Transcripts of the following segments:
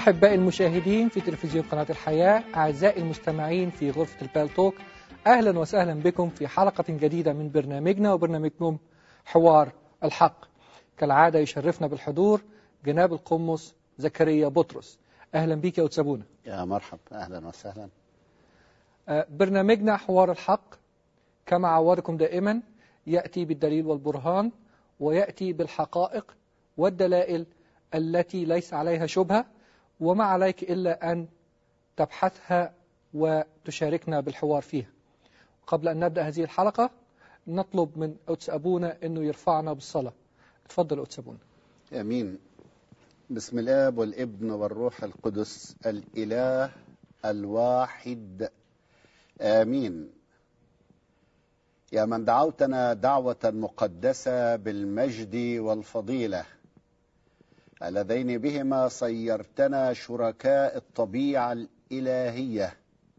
أحبائي المشاهدين في تلفزيون قناة الحياة أعزائي المستمعين في غرفة البالتوك أهلا وسهلا بكم في حلقة جديدة من برنامجنا وبرنامجكم حوار الحق كالعادة يشرفنا بالحضور جناب القمص زكريا بطرس أهلا بك يا وتسابونا يا مرحب أهلا وسهلا آه، برنامجنا حوار الحق كما عودكم دائما يأتي بالدليل والبرهان ويأتي بالحقائق والدلائل التي ليس عليها شبهة وما عليك إلا أن تبحثها وتشاركنا بالحوار فيها قبل أن نبدأ هذه الحلقة نطلب من أتس أبونا أنه يرفعنا بالصلاة تفضل أتس أبونا امين بسم الاب والابن والروح القدس الاله الواحد امين يا من دعوتنا دعوه مقدسه بالمجد والفضيله اللذين بهما صيرتنا شركاء الطبيعه الالهيه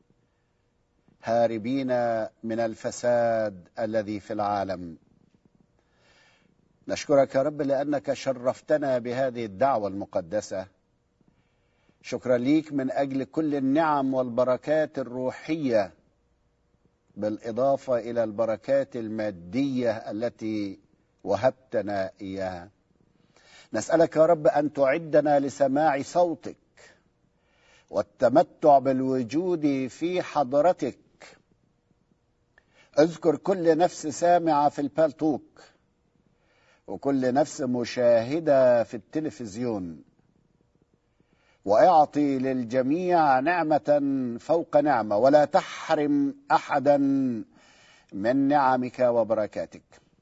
هاربين من الفساد الذي في العالم نشكرك يا رب لأنك شرفتنا بهذه الدعوة المقدسة شكرا ليك من أجل كل النعم والبركات الروحية بالإضافة إلى البركات المادية التي وهبتنا إياها نسألك يا رب أن تعدنا لسماع صوتك والتمتع بالوجود في حضرتك اذكر كل نفس سامعة في البالتوك وكل نفس مشاهدة في التلفزيون واعطي للجميع نعمة فوق نعمة ولا تحرم أحدا من نعمك وبركاتك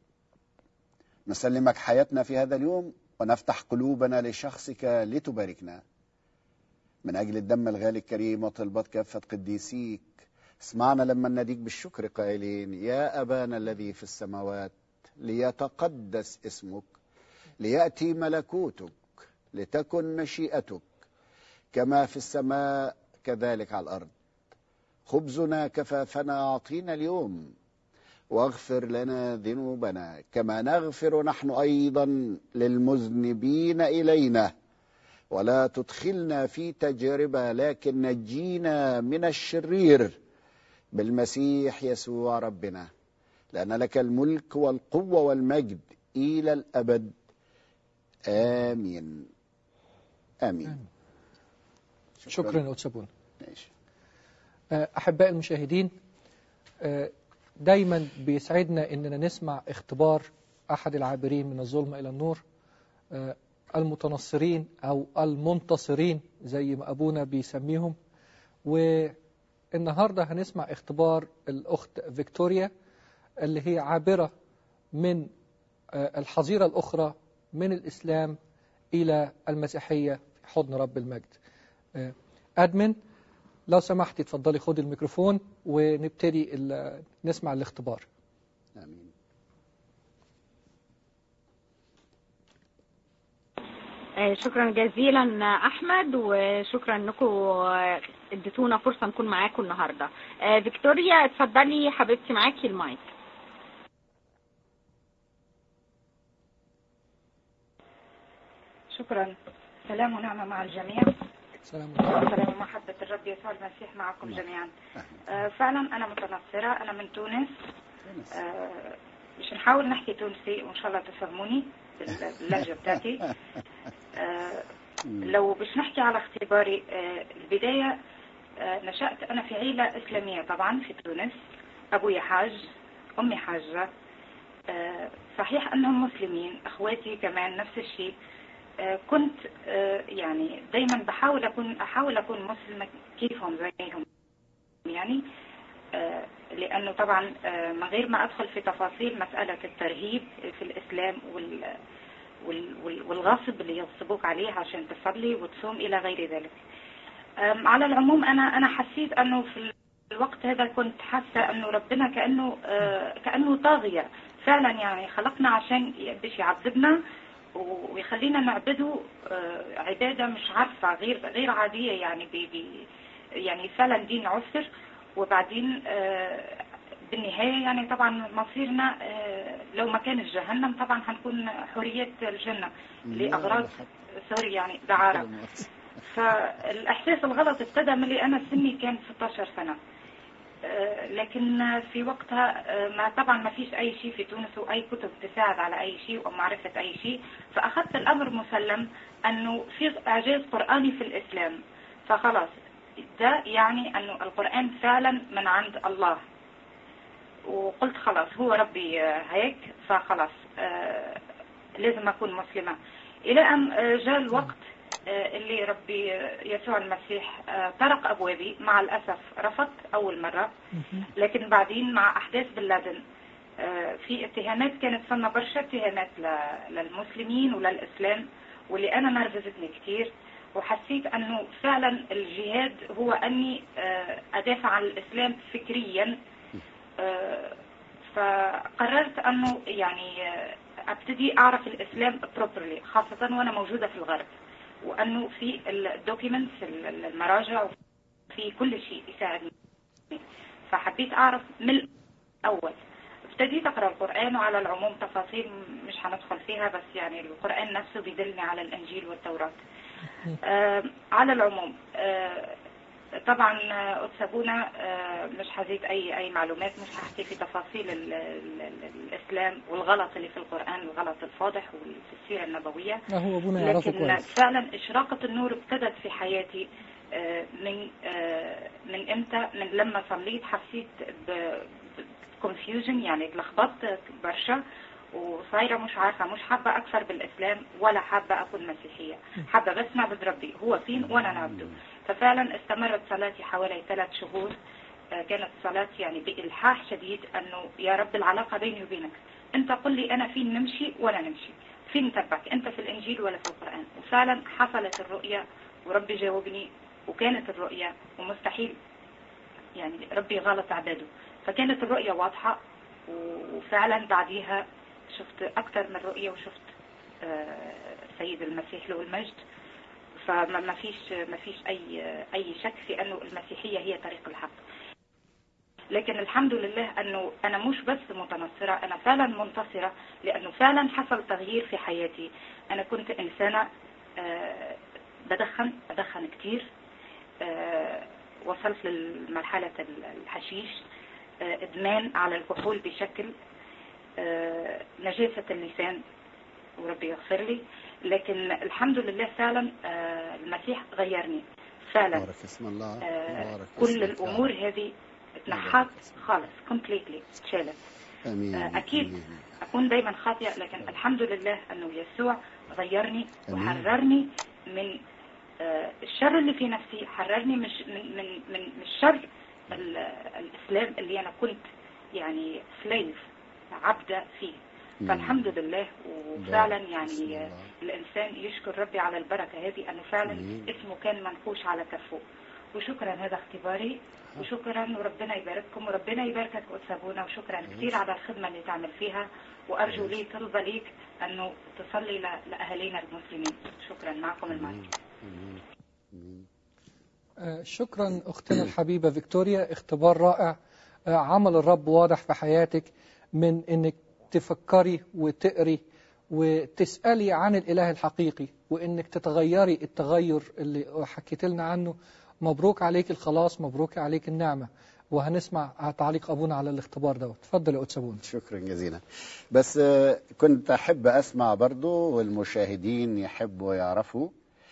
نسلمك حياتنا في هذا اليوم ونفتح قلوبنا لشخصك لتباركنا من أجل الدم الغالي الكريم وطلبات كافة قديسيك اسمعنا لما نديك بالشكر قائلين يا أبانا الذي في السماوات ليتقدس اسمك لياتي ملكوتك لتكن مشيئتك كما في السماء كذلك على الارض خبزنا كفافنا اعطينا اليوم واغفر لنا ذنوبنا كما نغفر نحن ايضا للمذنبين الينا ولا تدخلنا في تجربه لكن نجينا من الشرير بالمسيح يسوع ربنا لأن لك الملك والقوة والمجد إلى الأبد آمين آمين شكرا أتسابون ماشي. أحباء المشاهدين آه، دايما بيسعدنا أننا نسمع اختبار أحد العابرين من الظلمة إلى النور آه، المتنصرين أو المنتصرين زي ما أبونا بيسميهم والنهاردة هنسمع اختبار الأخت فيكتوريا اللي هي عابرة من آه، الحظيرة الأخرى من الإسلام إلى المسيحية في حضن رب المجد آه، أدمن لو سمحتي تفضلي خدي الميكروفون ونبتدي ال- نسمع الاختبار آمين آه، شكرا جزيلا احمد وشكرا انكم آه، اديتونا فرصه نكون معاكم النهارده آه، فيكتوريا اتفضلي حبيبتي معاكي المايك شكرا سلام ونعمة مع الجميع سلام عليكم. سلام ومحبة الرب يسوع المسيح معكم جميعا آه، فعلا أنا متنصرة أنا من تونس آه، مش نحاول نحكي تونسي وإن شاء الله تفهموني بال- باللهجة بتاعتي آه، لو باش نحكي على اختباري آه، البداية آه، نشأت أنا في عيلة إسلامية طبعا في تونس أبوي حاج أمي حاجة آه، صحيح أنهم مسلمين أخواتي كمان نفس الشيء آه، كنت آه، يعني دايما بحاول أكون أحاول أكون مسلمة كيفهم زيهم يعني آه، لأنه طبعا آه، من غير ما أدخل في تفاصيل مسألة الترهيب في الإسلام وال وال- وال- والغصب اللي يغصبوك عليه عشان تصلي وتصوم إلى غير ذلك أم، على العموم أنا أنا حسيت أنه في الوقت هذا كنت حاسة أنه ربنا كأنه آه، كأنه طاغية فعلا يعني خلقنا عشان باش يعذبنا و- ويخلينا نعبده آه، عبادة مش عارفة غير غير عادية يعني بي بي يعني فعلا دين عسر وبعدين آه، بالنهاية يعني طبعا مصيرنا آه، لو ما كانش جهنم طبعا هنكون حرية الجنة لأغراض سوري يعني دعارة فالاحساس الغلط ابتدى من اللي انا سني كان 16 سنه آه، لكن في وقتها آه، ما طبعا ما فيش اي شيء في تونس واي كتب تساعد على اي شيء ومعرفه اي شيء فاخذت الامر مسلم انه في اعجاز قراني في الاسلام فخلاص ده يعني انه القران فعلا من عند الله وقلت خلاص هو ربي آه، هيك فخلاص آه، لازم اكون مسلمه الى ان آه، جاء الوقت آه، اللي ربي آه، يسوع المسيح آه، طرق ابوابي مع الاسف رفضت اول مره لكن بعدين مع احداث بن لادن آه، في اتهامات كانت فما برشا اتهامات ل- للمسلمين وللاسلام واللي انا نرفزتني كثير وحسيت انه فعلا الجهاد هو اني آه، ادافع عن الاسلام فكريا آه، فقررت انه يعني آه، ابتدي اعرف الاسلام بروبرلي خاصه وانا موجوده في الغرب وانه في الدوكيومنتس المراجع في كل شيء يساعدني فحبيت اعرف من الاول ابتديت اقرا القران وعلى العموم تفاصيل مش هندخل فيها بس يعني القران نفسه بيدلني على الانجيل والتوراه آه على العموم آه طبعا آه، أتسابونا آه، مش هزيد أي أي معلومات مش هحكي في تفاصيل ال ال ال الإسلام والغلط اللي في القرآن الغلط الفاضح وفي السيرة النبوية لا هو ابونا يعرفه لكن كويس فعلا إشراقة النور ابتدت في حياتي آه، من آه، من امتى من لما صليت حسيت بكونفيوجن يعني اتلخبطت برشا وصايرة مش عارفة مش حابة أكثر بالإسلام ولا حابة أكون مسيحية حابة بس نعبد ربي هو فين وأنا نعبده ففعلا استمرت صلاتي حوالي ثلاث شهور آه، كانت صلاة يعني بإلحاح شديد أنه يا رب العلاقة بيني وبينك أنت قل لي أنا فين نمشي ولا نمشي فين نتبعك أنت في الإنجيل ولا في القرآن وفعلا حصلت الرؤية وربي جاوبني وكانت الرؤية ومستحيل يعني ربي غلط عباده فكانت الرؤية واضحة وفعلا بعديها شفت أكثر من رؤية وشفت آه، سيد المسيح له المجد فما ما فيش ما فيش أي أي شك في أنه المسيحية هي طريق الحق لكن الحمد لله أنه أنا مش بس متنصرة أنا فعلا منتصرة لأنه فعلا حصل تغيير في حياتي أنا كنت إنسانة آه، بدخن بدخن كتير آه، وصلت لمرحلة الحشيش آه، إدمان على الكحول بشكل آه، نجاسة اللسان وربي يغفر لي لكن الحمد لله فعلا آه، المسيح غيرني فعلا بارك اسم الله آه، بارك كل اسمك. الأمور هذه اتنحت خالص completely اتشالت امين آه، أكيد. آمين. أكون دايما خاطئة لكن الحمد لله أنه يسوع غيرني أمين. وحررني من آه، الشر اللي في نفسي حررني مش من من من من الشر ال- الإسلام اللي أنا كنت يعني سليف عبدة فيه مم. فالحمد لله وفعلا بارك اسم يعني آه، الله. الإنسان يشكر ربي على البركة هذه أنه فعلا أمين. اسمه كان منقوش على كفه وشكرا هذا اختباري وشكرا وربنا يبارككم وربنا يباركك وتسابونا وشكرا كثير على الخدمة اللي تعمل فيها وأرجو لي طلبة ليك أنه تصلي ل- لأهالينا المسلمين شكرا معكم المايك آمين. آمين. آه، شكرا أختنا الحبيبة فيكتوريا اختبار رائع آه، عمل الرب واضح في حياتك من أنك تفكري وتقري وتسألي عن الإله الحقيقي وأنك تتغيري التغير اللي حكيت لنا عنه مبروك عليك الخلاص مبروك عليك النعمة وهنسمع تعليق أبونا على الاختبار دوت تفضل يا أتسابون شكرا جزيلا بس آه، كنت أحب أسمع برضو والمشاهدين يحبوا يعرفوا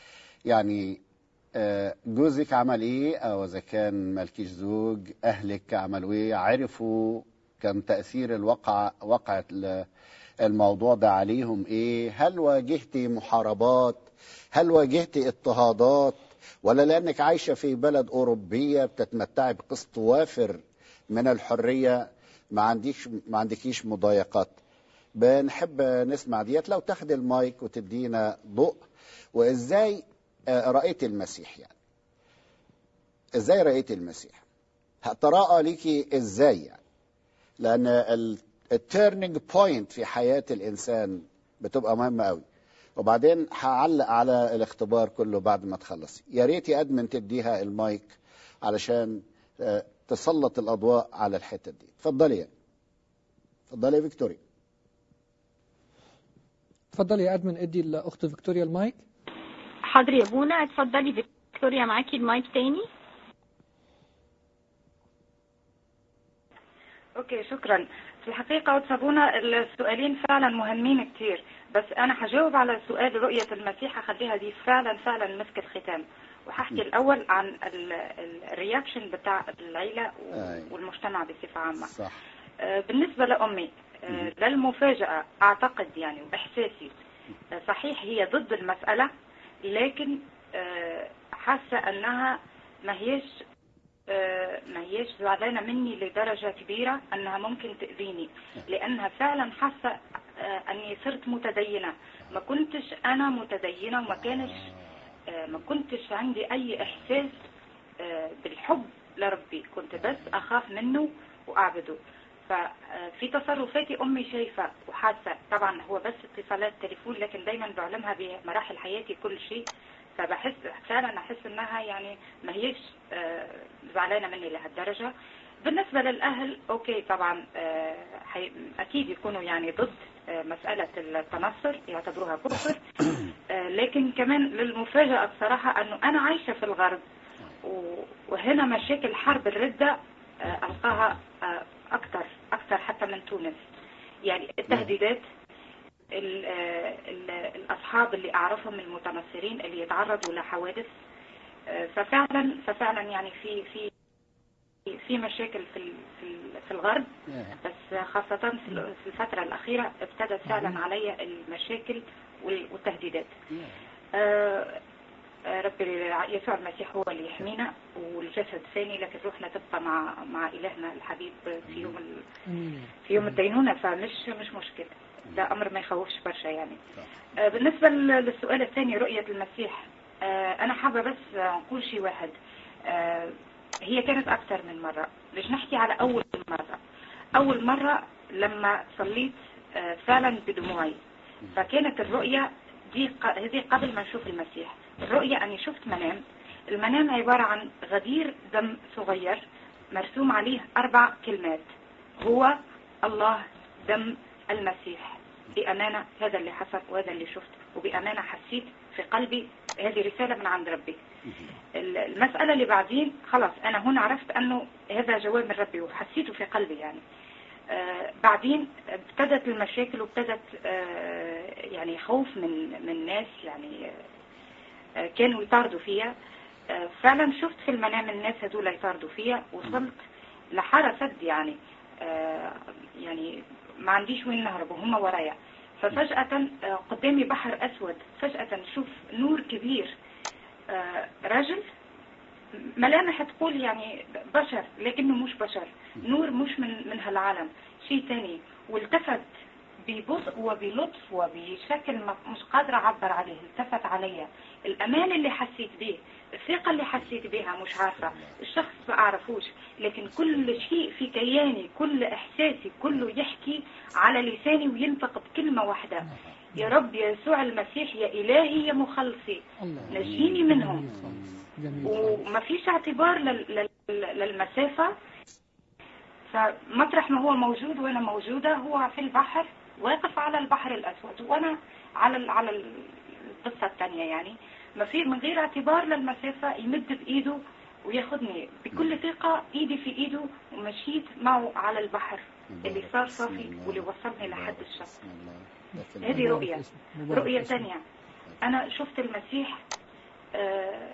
يعني آه، جوزك عمل ايه او اذا كان مالكيش زوج اهلك عملوا ايه عرفوا كان تاثير الوقع وقعه ال- الموضوع ده عليهم ايه هل واجهتي محاربات هل واجهتي اضطهادات ولا لانك عايشه في بلد اوروبيه بتتمتعي بقسط وافر من الحريه ما عنديش ما عندكيش مضايقات بنحب نسمع ديت لو تاخد المايك وتدينا ضوء وازاي آه، رأيت المسيح يعني ازاي رأيت المسيح هتراءى ليكي ازاي يعني لان التيرنينج بوينت في حياة الانسان بتبقى مهمة قوي وبعدين هعلق على الاختبار كله بعد ما تخلصي يا ريت يا ادمن تديها المايك علشان آه، تسلط الاضواء على الحتة دي اتفضلي يعني اتفضلي يا فيكتوريا تفضل يا أدمن ادي الأخت فيكتوريا المايك حاضر يا بونا اتفضلي فيكتوريا معاكي المايك تاني اوكي شكرا في الحقيقة وتصابونا السؤالين فعلا مهمين كتير بس انا هجاوب على سؤال رؤية المسيح هخليها دي فعلا فعلا مسك الختام وهحكي الاول عن الرياكشن بتاع العيلة أي. والمجتمع بصفة عامة صح آه، بالنسبة لأمي آه، للمفاجأة أعتقد يعني وإحساسي آه، صحيح هي ضد المسألة لكن آه، حاسة أنها ما هيش آه، ما هيش زعلانة مني لدرجة كبيرة أنها ممكن تأذيني لأنها فعلا حاسة آه، أني صرت متدينة ما كنتش أنا متدينة وما كانش آه، ما كنتش عندي أي إحساس آه، بالحب لربي كنت بس أخاف منه وأعبده ففي تصرفاتي أمي شايفة وحاسة طبعا هو بس اتصالات تليفون لكن دايما بعلمها بمراحل حياتي كل شيء فبحس فعلا أحس إنها يعني ما هيش آه، زعلانة مني لهالدرجة بالنسبة للأهل أوكي طبعا آه، حي- أكيد يكونوا يعني ضد آه، مسألة التنصر يعتبروها كفر آه، لكن كمان للمفاجأة بصراحة أنه أنا عايشة في الغرب و- وهنا مشاكل حرب الردة آه، ألقاها آه، أكثر أكثر حتى من تونس يعني التهديدات ال- آه، ال- الأصحاب اللي أعرفهم المتنصرين اللي يتعرضوا لحوادث آه، ففعلا ففعلا يعني في في في مشاكل في ال- في ال- في الغرب بس خاصة في ال- في الفترة الأخيرة ابتدت فعلا علي المشاكل وال- والتهديدات آه، آه، رب يسوع المسيح هو اللي يحمينا والجسد ثاني لكن روحنا تبقى مع مع إلهنا الحبيب في يوم ال... امين في يوم الدينونة فمش مش مشكلة ده أمر ما يخوفش برشا يعني آه، بالنسبة لل- للسؤال الثاني رؤية المسيح آه، أنا حابة بس نقول شيء واحد آه، هي كانت أكثر من مرة ليش نحكي على أول مرة أول مرة لما صليت آه، فعلا بدموعي فكانت الرؤية دي ق- هذه قبل ما نشوف المسيح الرؤية أني شفت منام المنام عبارة عن غدير دم صغير مرسوم عليه أربع كلمات هو الله دم المسيح بأمانة هذا اللي حصل وهذا اللي شفت وبأمانة حسيت في قلبي هذه رسالة من عند ربي ال- المسألة اللي بعدين خلاص أنا هنا عرفت أنه هذا جواب من ربي وحسيته في قلبي يعني آه بعدين ابتدت المشاكل وابتدت آه يعني خوف من من ناس يعني آه كانوا يطاردوا فيها آه فعلا شفت في المنام الناس هذول يطاردوا فيها وصلت لحارة سد يعني آه يعني ما عنديش وين نهرب وهم ورايا ففجأة آه قدامي بحر أسود فجأة نشوف نور كبير آه رجل ملامح تقول يعني بشر لكنه مش بشر نور مش من من هالعالم شيء تاني والتفت ببطء وبلطف وبشكل ما- مش قادرة أعبر عليه التفت علي الأمان اللي حسيت به الثقة اللي حسيت بها مش عارفة الشخص ما أعرفوش لكن كل شيء في كياني كل إحساسي كله يحكي على لساني وينطق بكلمة واحدة يا رب يا يسوع المسيح يا إلهي يا مخلصي الله نجيني منهم جميل خالص. جميل وما فيش اعتبار لل- لل- للمسافة فمطرح ما هو موجود وانا موجودة هو في البحر واقف على البحر الاسود وانا على ال- على ال- القصة الثانية يعني ما في من غير اعتبار للمسافة يمد بايده وياخدني بكل ثقة ايدي في ايده ومشيت معه على البحر اللي صار صافي واللي وصلني لحد الشط هذه مبارك رؤية اسمك. مبارك رؤية اسمك. ثانية أنا شفت المسيح آه،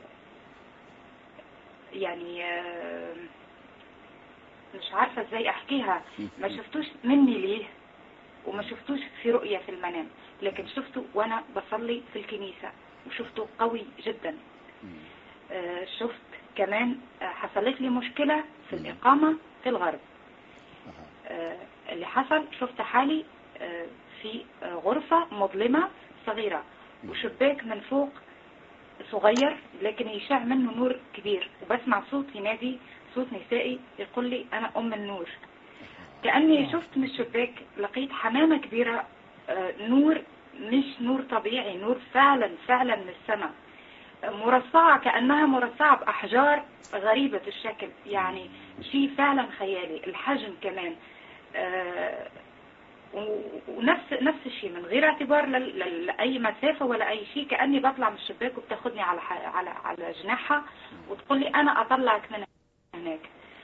يعني آه، مش عارفة ازاي احكيها ما شفتوش مني ليه وما شفتوش في رؤية في المنام لكن شفته وانا بصلي في الكنيسة وشفته قوي جدا آه، شفت كمان آه، حصلت لي مشكلة في الإقامة في الغرب آه، اللي حصل شفت حالي آه، في آه، غرفة مظلمة صغيرة وشباك من فوق صغير لكن يشع منه نور كبير وبسمع صوت ينادي صوت نسائي يقول لي أنا أم النور كأني شفت من الشباك لقيت حمامة كبيرة آه، نور مش نور طبيعي نور فعلا فعلا من السماء مرصعة كأنها مرصعة بأحجار غريبة الشكل يعني شيء فعلا خيالي الحجم كمان آه، و- ونفس نفس الشيء من غير اعتبار لل- لل- لاي مسافه ولا اي شيء كاني بطلع من الشباك وبتاخدني على ح- على على جناحها وتقول لي انا اطلعك من هناك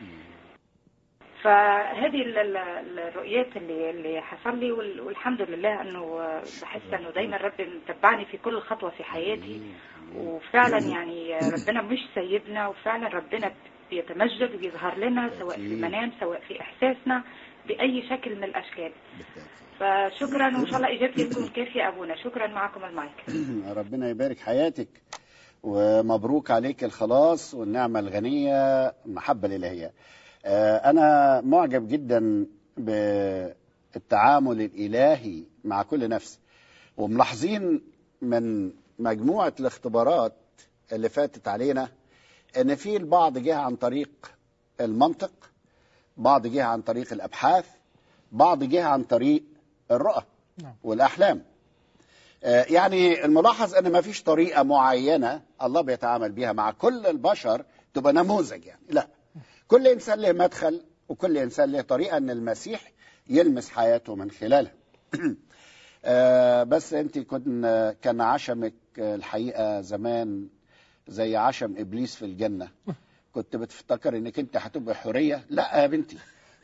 فهذه ال- ال- الرؤيات اللي اللي حصل لي وال- والحمد لله انه بحس انه دايما ربي متبعني في كل خطوه في حياتي وفعلا يعني ربنا مش سايبنا وفعلا ربنا بيتمجد وبيظهر لنا سواء في المنام سواء في احساسنا باي شكل من الاشكال بالتأكيد. فشكرا وان شاء الله اجابتي تكون كافيه ابونا شكرا معكم المايك ربنا يبارك حياتك ومبروك عليك الخلاص والنعمة الغنية المحبة الإلهية آه، أنا معجب جدا بالتعامل الإلهي مع كل نفس وملاحظين من مجموعة الاختبارات اللي فاتت علينا ان في البعض جه عن طريق المنطق بعض جه عن طريق الابحاث بعض جه عن طريق الرؤى نعم. والاحلام آه، يعني الملاحظ ان ما فيش طريقه معينه الله بيتعامل بيها مع كل البشر تبقى نموذج يعني لا كل انسان له مدخل وكل انسان له طريقه ان المسيح يلمس حياته من خلالها آه، بس انت كن كان عشمك آه، الحقيقه زمان زي عشم ابليس في الجنه كنت بتفتكر انك انت هتبقى حوريه لا يا بنتي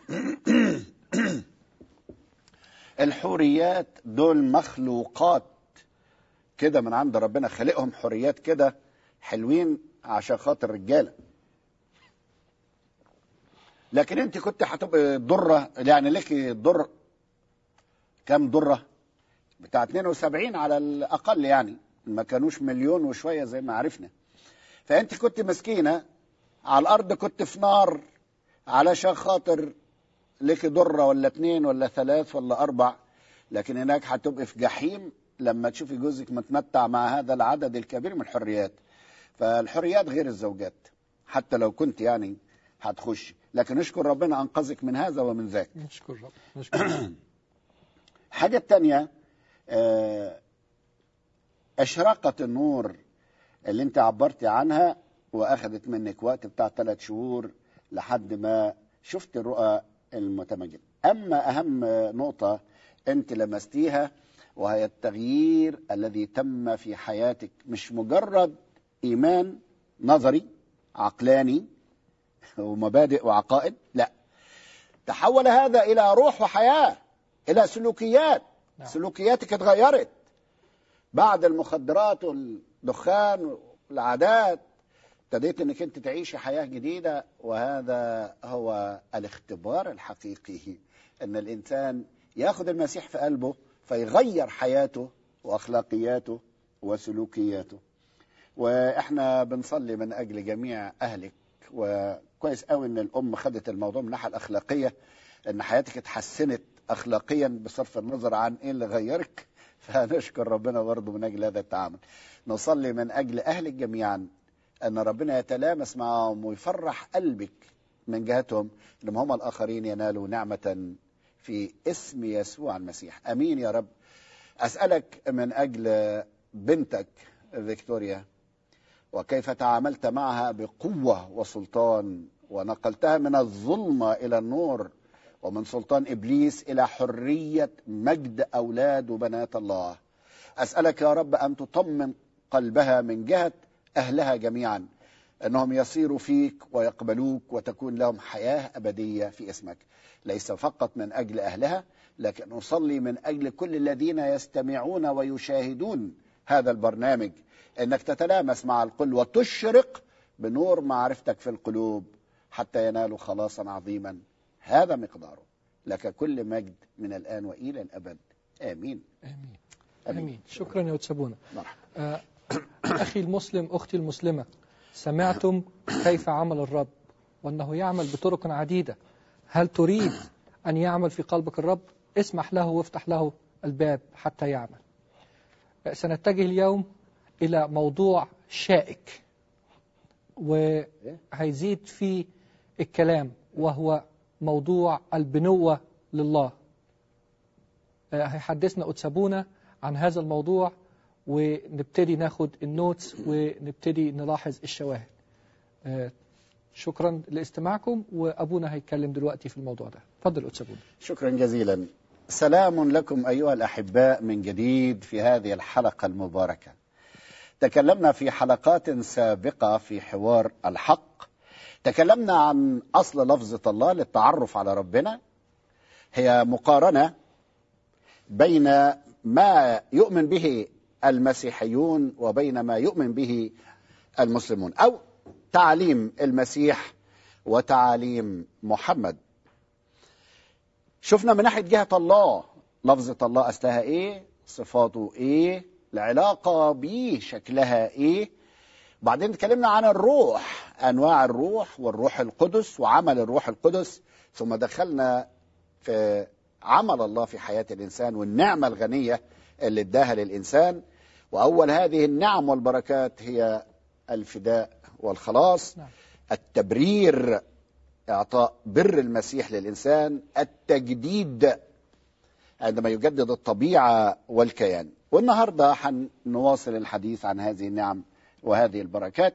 الحوريات دول مخلوقات كده من عند ربنا خلقهم حوريات كده حلوين عشان خاطر رجاله لكن انت كنت هتبقى ضره يعني لك ضر كام ضره بتاع 72 على الاقل يعني ما كانوش مليون وشويه زي ما عرفنا فانت كنت مسكينه على الارض كنت في نار علشان خاطر لك ضره ولا اتنين ولا ثلاث ولا اربع لكن هناك هتبقي في جحيم لما تشوفي جوزك متمتع مع هذا العدد الكبير من الحريات فالحريات غير الزوجات حتى لو كنت يعني هتخشي لكن نشكر ربنا انقذك من هذا ومن ذاك نشكر رب نشكر رب حاجة التانية آه، أشرقة النور اللي أنت عبرتي عنها وأخذت منك وقت بتاع ثلاث شهور لحد ما شفت الرؤى المتمجدة أما أهم نقطة أنت لمستيها وهي التغيير الذي تم في حياتك مش مجرد إيمان نظري عقلاني ومبادئ وعقائد لا تحول هذا إلى روح وحياة إلى سلوكيات نعم. سلوكياتك اتغيرت بعد المخدرات والدخان والعادات ابتديت انك انت تعيشي حياه جديده وهذا هو الاختبار الحقيقي ان الانسان ياخذ المسيح في قلبه فيغير حياته واخلاقياته وسلوكياته واحنا بنصلي من اجل جميع اهلك وكويس قوي ان الام خدت الموضوع من الناحيه الاخلاقيه ان حياتك اتحسنت اخلاقيا بصرف النظر عن ايه اللي غيرك فنشكر ربنا برضه من اجل هذا التعامل نصلي من اجل اهلك جميعا ان ربنا يتلامس معهم ويفرح قلبك من جهتهم ان هم الاخرين ينالوا نعمه في اسم يسوع المسيح امين يا رب اسالك من اجل بنتك فيكتوريا وكيف تعاملت معها بقوه وسلطان ونقلتها من الظلمه الى النور ومن سلطان ابليس الى حريه مجد اولاد وبنات الله اسالك يا رب ان تطمن قلبها من جهه اهلها جميعا انهم يصيروا فيك ويقبلوك وتكون لهم حياه ابديه في اسمك ليس فقط من اجل اهلها لكن اصلي من اجل كل الذين يستمعون ويشاهدون هذا البرنامج انك تتلامس مع الكل وتشرق بنور معرفتك في القلوب حتى ينالوا خلاصا عظيما هذا مقداره لك كل مجد من الان والى الابد امين آمين آمين. آمين شكرا يا أتسابونا مرحبا آه، أخي المسلم أختي المسلمة سمعتم كيف عمل الرب وأنه يعمل بطرق عديدة هل تريد أن يعمل في قلبك الرب اسمح له وافتح له الباب حتى يعمل آه، سنتجه اليوم إلى موضوع شائك وهيزيد في الكلام وهو موضوع البنوة لله آه، هيحدثنا أتسابونا عن هذا الموضوع ونبتدي ناخد النوتس ونبتدي نلاحظ الشواهد آه، شكرا لاستماعكم وأبونا هيتكلم دلوقتي في الموضوع ده اتفضل أتسابونا شكرا جزيلا سلام لكم أيها الأحباء من جديد في هذه الحلقة المباركة تكلمنا في حلقات سابقة في حوار الحق تكلمنا عن أصل لفظة الله للتعرف على ربنا هي مقارنة بين ما يؤمن به المسيحيون وبين ما يؤمن به المسلمون أو تعليم المسيح وتعاليم محمد شفنا من ناحيه جهه الله لفظه الله اصلها ايه صفاته ايه العلاقه بيه شكلها ايه بعدين اتكلمنا عن الروح انواع الروح والروح القدس وعمل الروح القدس ثم دخلنا في عمل الله في حياه الانسان والنعمه الغنيه اللي اداها للانسان واول هذه النعم والبركات هي الفداء والخلاص نعم. التبرير اعطاء بر المسيح للانسان التجديد عندما يجدد الطبيعه والكيان والنهارده هنواصل الحديث عن هذه النعم وهذه البركات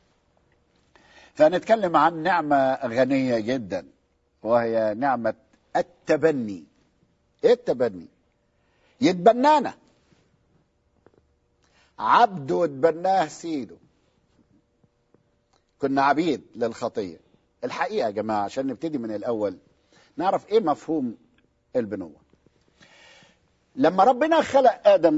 فنتكلم عن نعمه غنيه جدا وهي نعمه التبني ايه التبني يتبنانا عبده اتبناه سيده كنا عبيد للخطيه الحقيقه يا جماعه عشان نبتدي من الاول نعرف ايه مفهوم البنوه لما ربنا خلق ادم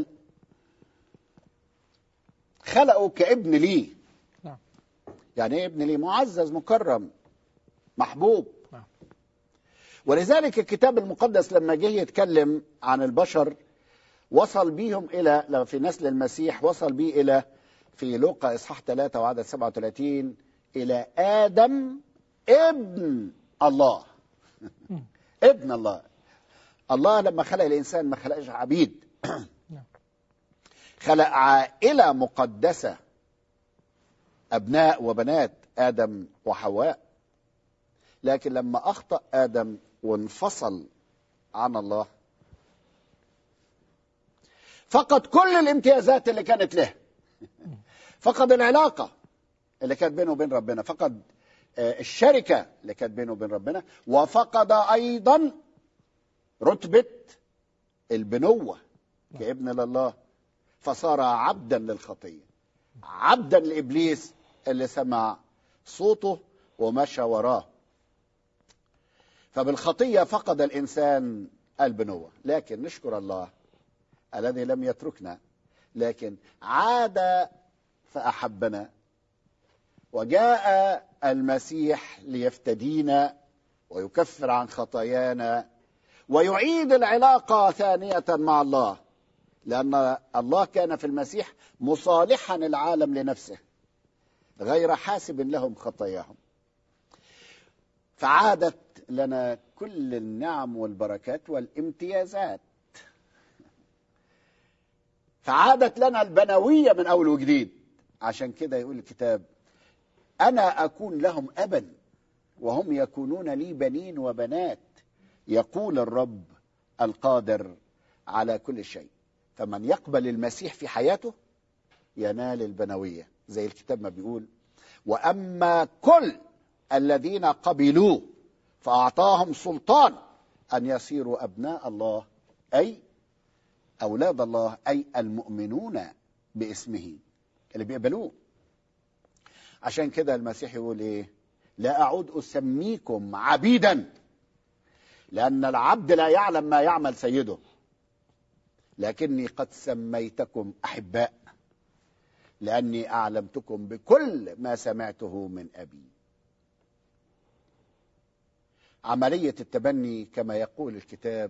خلقه كابن ليه نعم. يعني ايه ابن ليه معزز مكرم محبوب نعم. ولذلك الكتاب المقدس لما جه يتكلم عن البشر وصل بيهم الى لما في نسل المسيح وصل بيه الى في لوقا اصحاح 3 وعدد 37 الى ادم ابن الله ابن الله الله لما خلق الانسان ما خلقش عبيد خلق عائله مقدسه ابناء وبنات ادم وحواء لكن لما اخطا ادم وانفصل عن الله فقد كل الامتيازات اللي كانت له فقد العلاقه اللي كانت بينه وبين ربنا فقد الشركه اللي كانت بينه وبين ربنا وفقد ايضا رتبه البنوه كابن لله فصار عبدا للخطيه عبدا لابليس اللي سمع صوته ومشى وراه فبالخطيه فقد الانسان البنوه لكن نشكر الله الذي لم يتركنا لكن عاد فاحبنا وجاء المسيح ليفتدينا ويكفر عن خطايانا ويعيد العلاقه ثانيه مع الله لان الله كان في المسيح مصالحا العالم لنفسه غير حاسب لهم خطاياهم فعادت لنا كل النعم والبركات والامتيازات فعادت لنا البنويه من اول وجديد عشان كده يقول الكتاب انا اكون لهم ابا وهم يكونون لي بنين وبنات يقول الرب القادر على كل شيء فمن يقبل المسيح في حياته ينال البنويه زي الكتاب ما بيقول واما كل الذين قبلوه فاعطاهم سلطان ان يصيروا ابناء الله اي اولاد الله اي المؤمنون باسمه اللي بيقبلوه عشان كده المسيح يقول ايه لا اعود اسميكم عبيدا لان العبد لا يعلم ما يعمل سيده لكني قد سميتكم احباء لاني اعلمتكم بكل ما سمعته من ابي عمليه التبني كما يقول الكتاب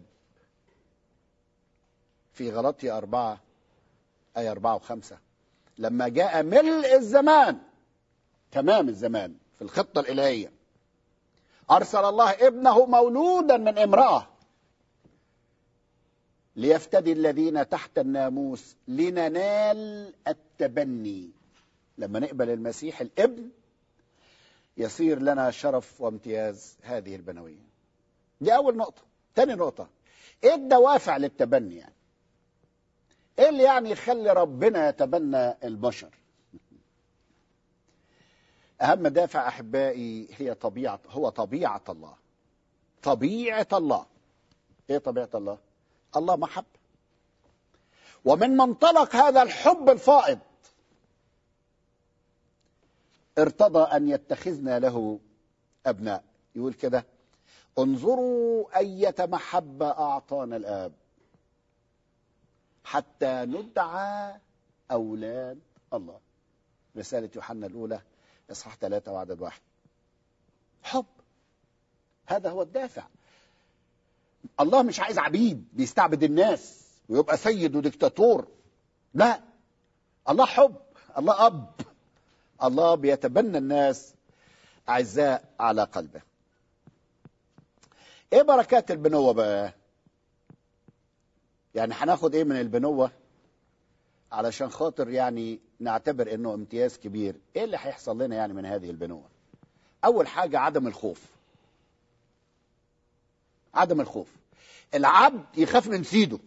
في غلطي أربعة أي أربعة وخمسة لما جاء ملء الزمان تمام الزمان في الخطة الإلهية أرسل الله ابنه مولودا من امرأة ليفتدي الذين تحت الناموس لننال التبني لما نقبل المسيح الابن يصير لنا شرف وامتياز هذه البنوية دي أول نقطة تاني نقطة إيه الدوافع للتبني يعني إيه اللي يعني يخلي ربنا يتبنى البشر أهم دافع أحبائي هي طبيعة هو طبيعة الله طبيعة الله إيه طبيعة الله الله محب ومن منطلق هذا الحب الفائض ارتضى أن يتخذنا له أبناء يقول كده انظروا أية محبة أعطانا الآب حتى ندعى أولاد الله رسالة يوحنا الأولى إصحاح ثلاثة وعدد واحد حب هذا هو الدافع الله مش عايز عبيد بيستعبد الناس ويبقى سيد وديكتاتور لا الله حب الله أب الله بيتبنى الناس أعزاء على قلبه ايه بركات البنوة بقى يعني هناخد ايه من البنوة علشان خاطر يعني نعتبر انه امتياز كبير ايه اللي هيحصل لنا يعني من هذه البنوة اول حاجة عدم الخوف عدم الخوف العبد يخاف من سيده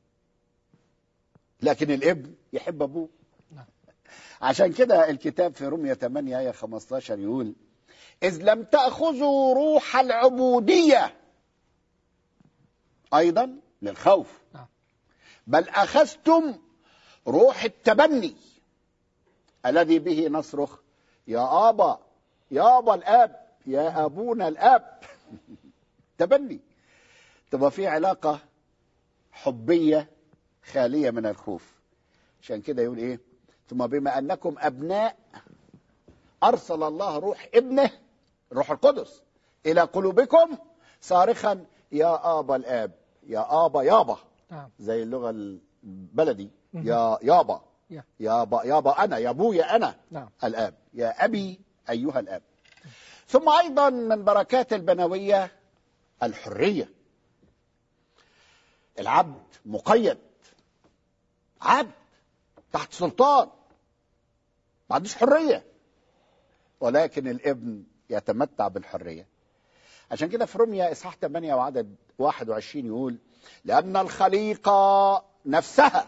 لكن الابن يحب ابوه نعم. عشان كده الكتاب في رمية 8 آية 15 يقول إذ لم تأخذوا روح العبودية أيضا للخوف نعم. بل أخذتم روح التبني الذي به نصرخ يا آبا يا آبا الآب يا أبونا الآب تبني تبقى في علاقة حبية خالية من الخوف عشان كده يقول إيه ثم بما أنكم أبناء أرسل الله روح ابنه روح القدس إلى قلوبكم صارخا يا آبا الآب يا آبا يابا نعم زي اللغة البلدي مهم. يا يابا يا. يابا يابا أنا يا أبويا أنا نعم الآب يا أبي أيها الآب ثم أيضا من بركات البنوية الحرية العبد مقيد عبد تحت سلطان ما عندوش حرية ولكن الابن يتمتع بالحرية عشان كده في رمية إصحاح 8 وعدد 21 يقول لأن الخليقة نفسها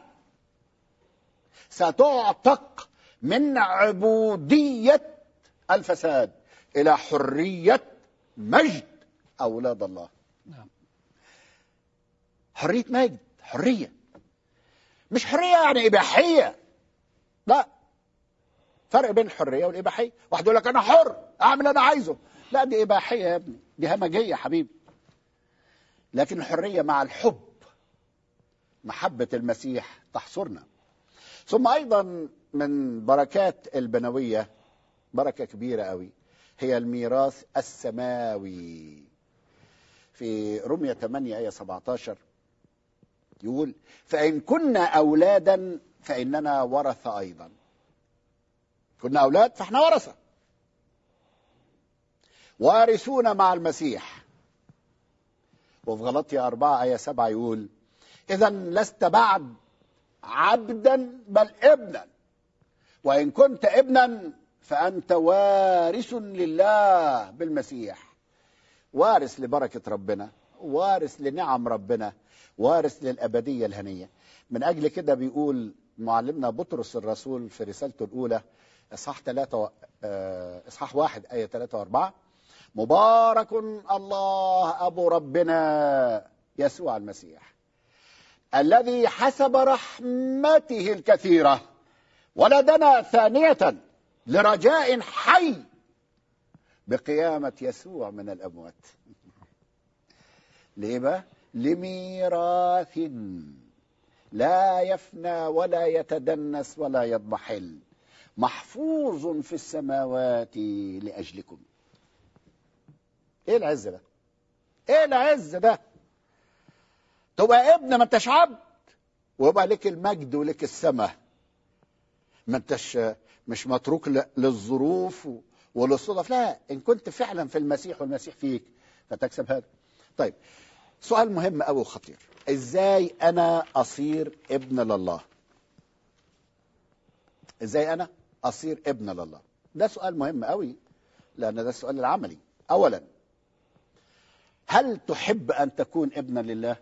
ستعتق من عبودية الفساد إلى حرية مجد أولاد الله نعم حرية مجد حرية مش حرية يعني إباحية لا فرق بين الحرية والإباحية واحد يقول لك أنا حر أعمل اللي أنا عايزه لا دي إباحية يا ابني دي همجية يا حبيبي لكن الحرية مع الحب محبة المسيح تحصرنا ثم أيضا من بركات البنوية بركة كبيرة قوي هي الميراث السماوي في رمية 8 آية 17 يقول فإن كنا أولادا فإننا ورثة أيضا كنا أولاد فإحنا ورثة وارثون مع المسيح وفي غلطية أربعة آية سبعة يقول إذا لست بعد عبدا بل ابنا وإن كنت ابنا فأنت وارث لله بالمسيح وارث لبركة ربنا وارث لنعم ربنا وارث للأبدية الهنية من أجل كده بيقول معلمنا بطرس الرسول في رسالته الأولى إصحاح ثلاثة آه، إصحاح واحد آية ثلاثة وأربعة مبارك الله أبو ربنا يسوع المسيح الذي حسب رحمته الكثيرة ولدنا ثانية لرجاء حي بقيامة يسوع من الأموات ليه بقى؟ لميراث لا يفنى ولا يتدنس ولا يضمحل محفوظ في السماوات لأجلكم ايه العز ده ايه العز ده تبقى ابن ما انتش عبد ويبقى لك المجد ولك السماء ما انتش مش متروك ل- للظروف و- وللصدف لا ان كنت فعلا في المسيح والمسيح فيك فتكسب هذا طيب سؤال مهم قوي وخطير ازاي انا اصير ابن لله ازاي انا اصير ابن لله ده سؤال مهم قوي لان ده السؤال العملي اولا هل تحب ان تكون ابنا لله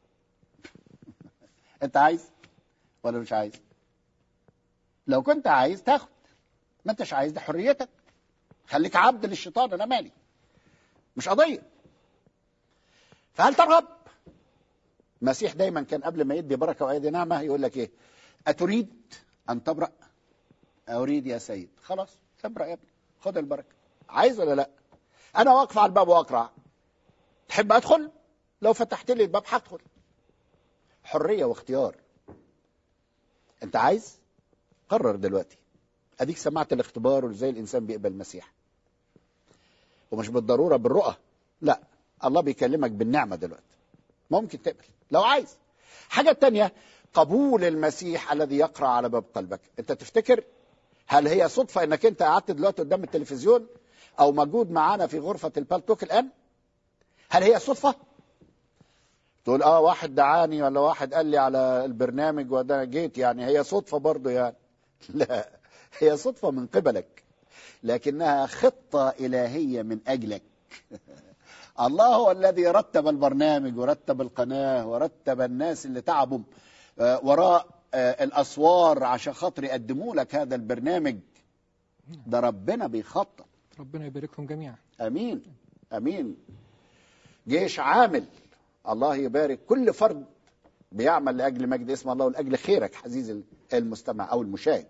انت عايز ولا مش عايز لو كنت عايز تاخد ما انتش عايز ده حريتك خليك عبد للشيطان انا مالي مش قضيه فهل ترغب المسيح دايما كان قبل ما يدي بركه ويدي نعمه يقول لك ايه اتريد ان تبرأ اريد يا سيد خلاص تبرأ يا ابني خد البركه عايز ولا لا انا واقف على الباب واقرع تحب ادخل لو فتحت لي الباب هدخل حريه واختيار انت عايز قرر دلوقتي اديك سمعت الاختبار وازاي الانسان بيقبل المسيح ومش بالضروره بالرؤى لا الله بيكلمك بالنعمه دلوقتي ممكن تقبل لو عايز حاجه تانية قبول المسيح الذي يقرا على باب قلبك انت تفتكر هل هي صدفه انك انت قعدت دلوقتي قدام التلفزيون او موجود معانا في غرفه البالتوك الان هل هي صدفه تقول اه واحد دعاني ولا واحد قال لي على البرنامج وده جيت يعني هي صدفه برضه يعني لا هي صدفه من قبلك لكنها خطه الهيه من اجلك الله هو الذي رتب البرنامج ورتب القناه ورتب الناس اللي تعبوا آه، وراء آه، الاسوار عشان خاطر يقدموا لك هذا البرنامج ده ربنا بيخطط ربنا يباركهم جميعا امين امين جيش عامل الله يبارك كل فرد بيعمل لاجل مجد اسم الله ولاجل خيرك عزيزي المستمع او المشاهد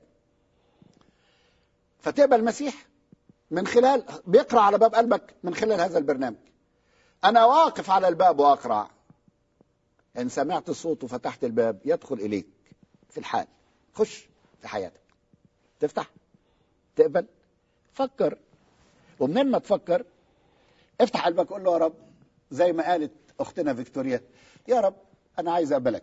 فتقبل المسيح من خلال بيقرا على باب قلبك من خلال هذا البرنامج انا واقف على الباب واقرا ان سمعت الصوت وفتحت الباب يدخل اليك في الحال خش في حياتك تفتح تقبل فكر ومنين ما تفكر افتح قلبك قول له يا رب زي ما قالت اختنا فيكتوريا يا رب انا عايز اقبلك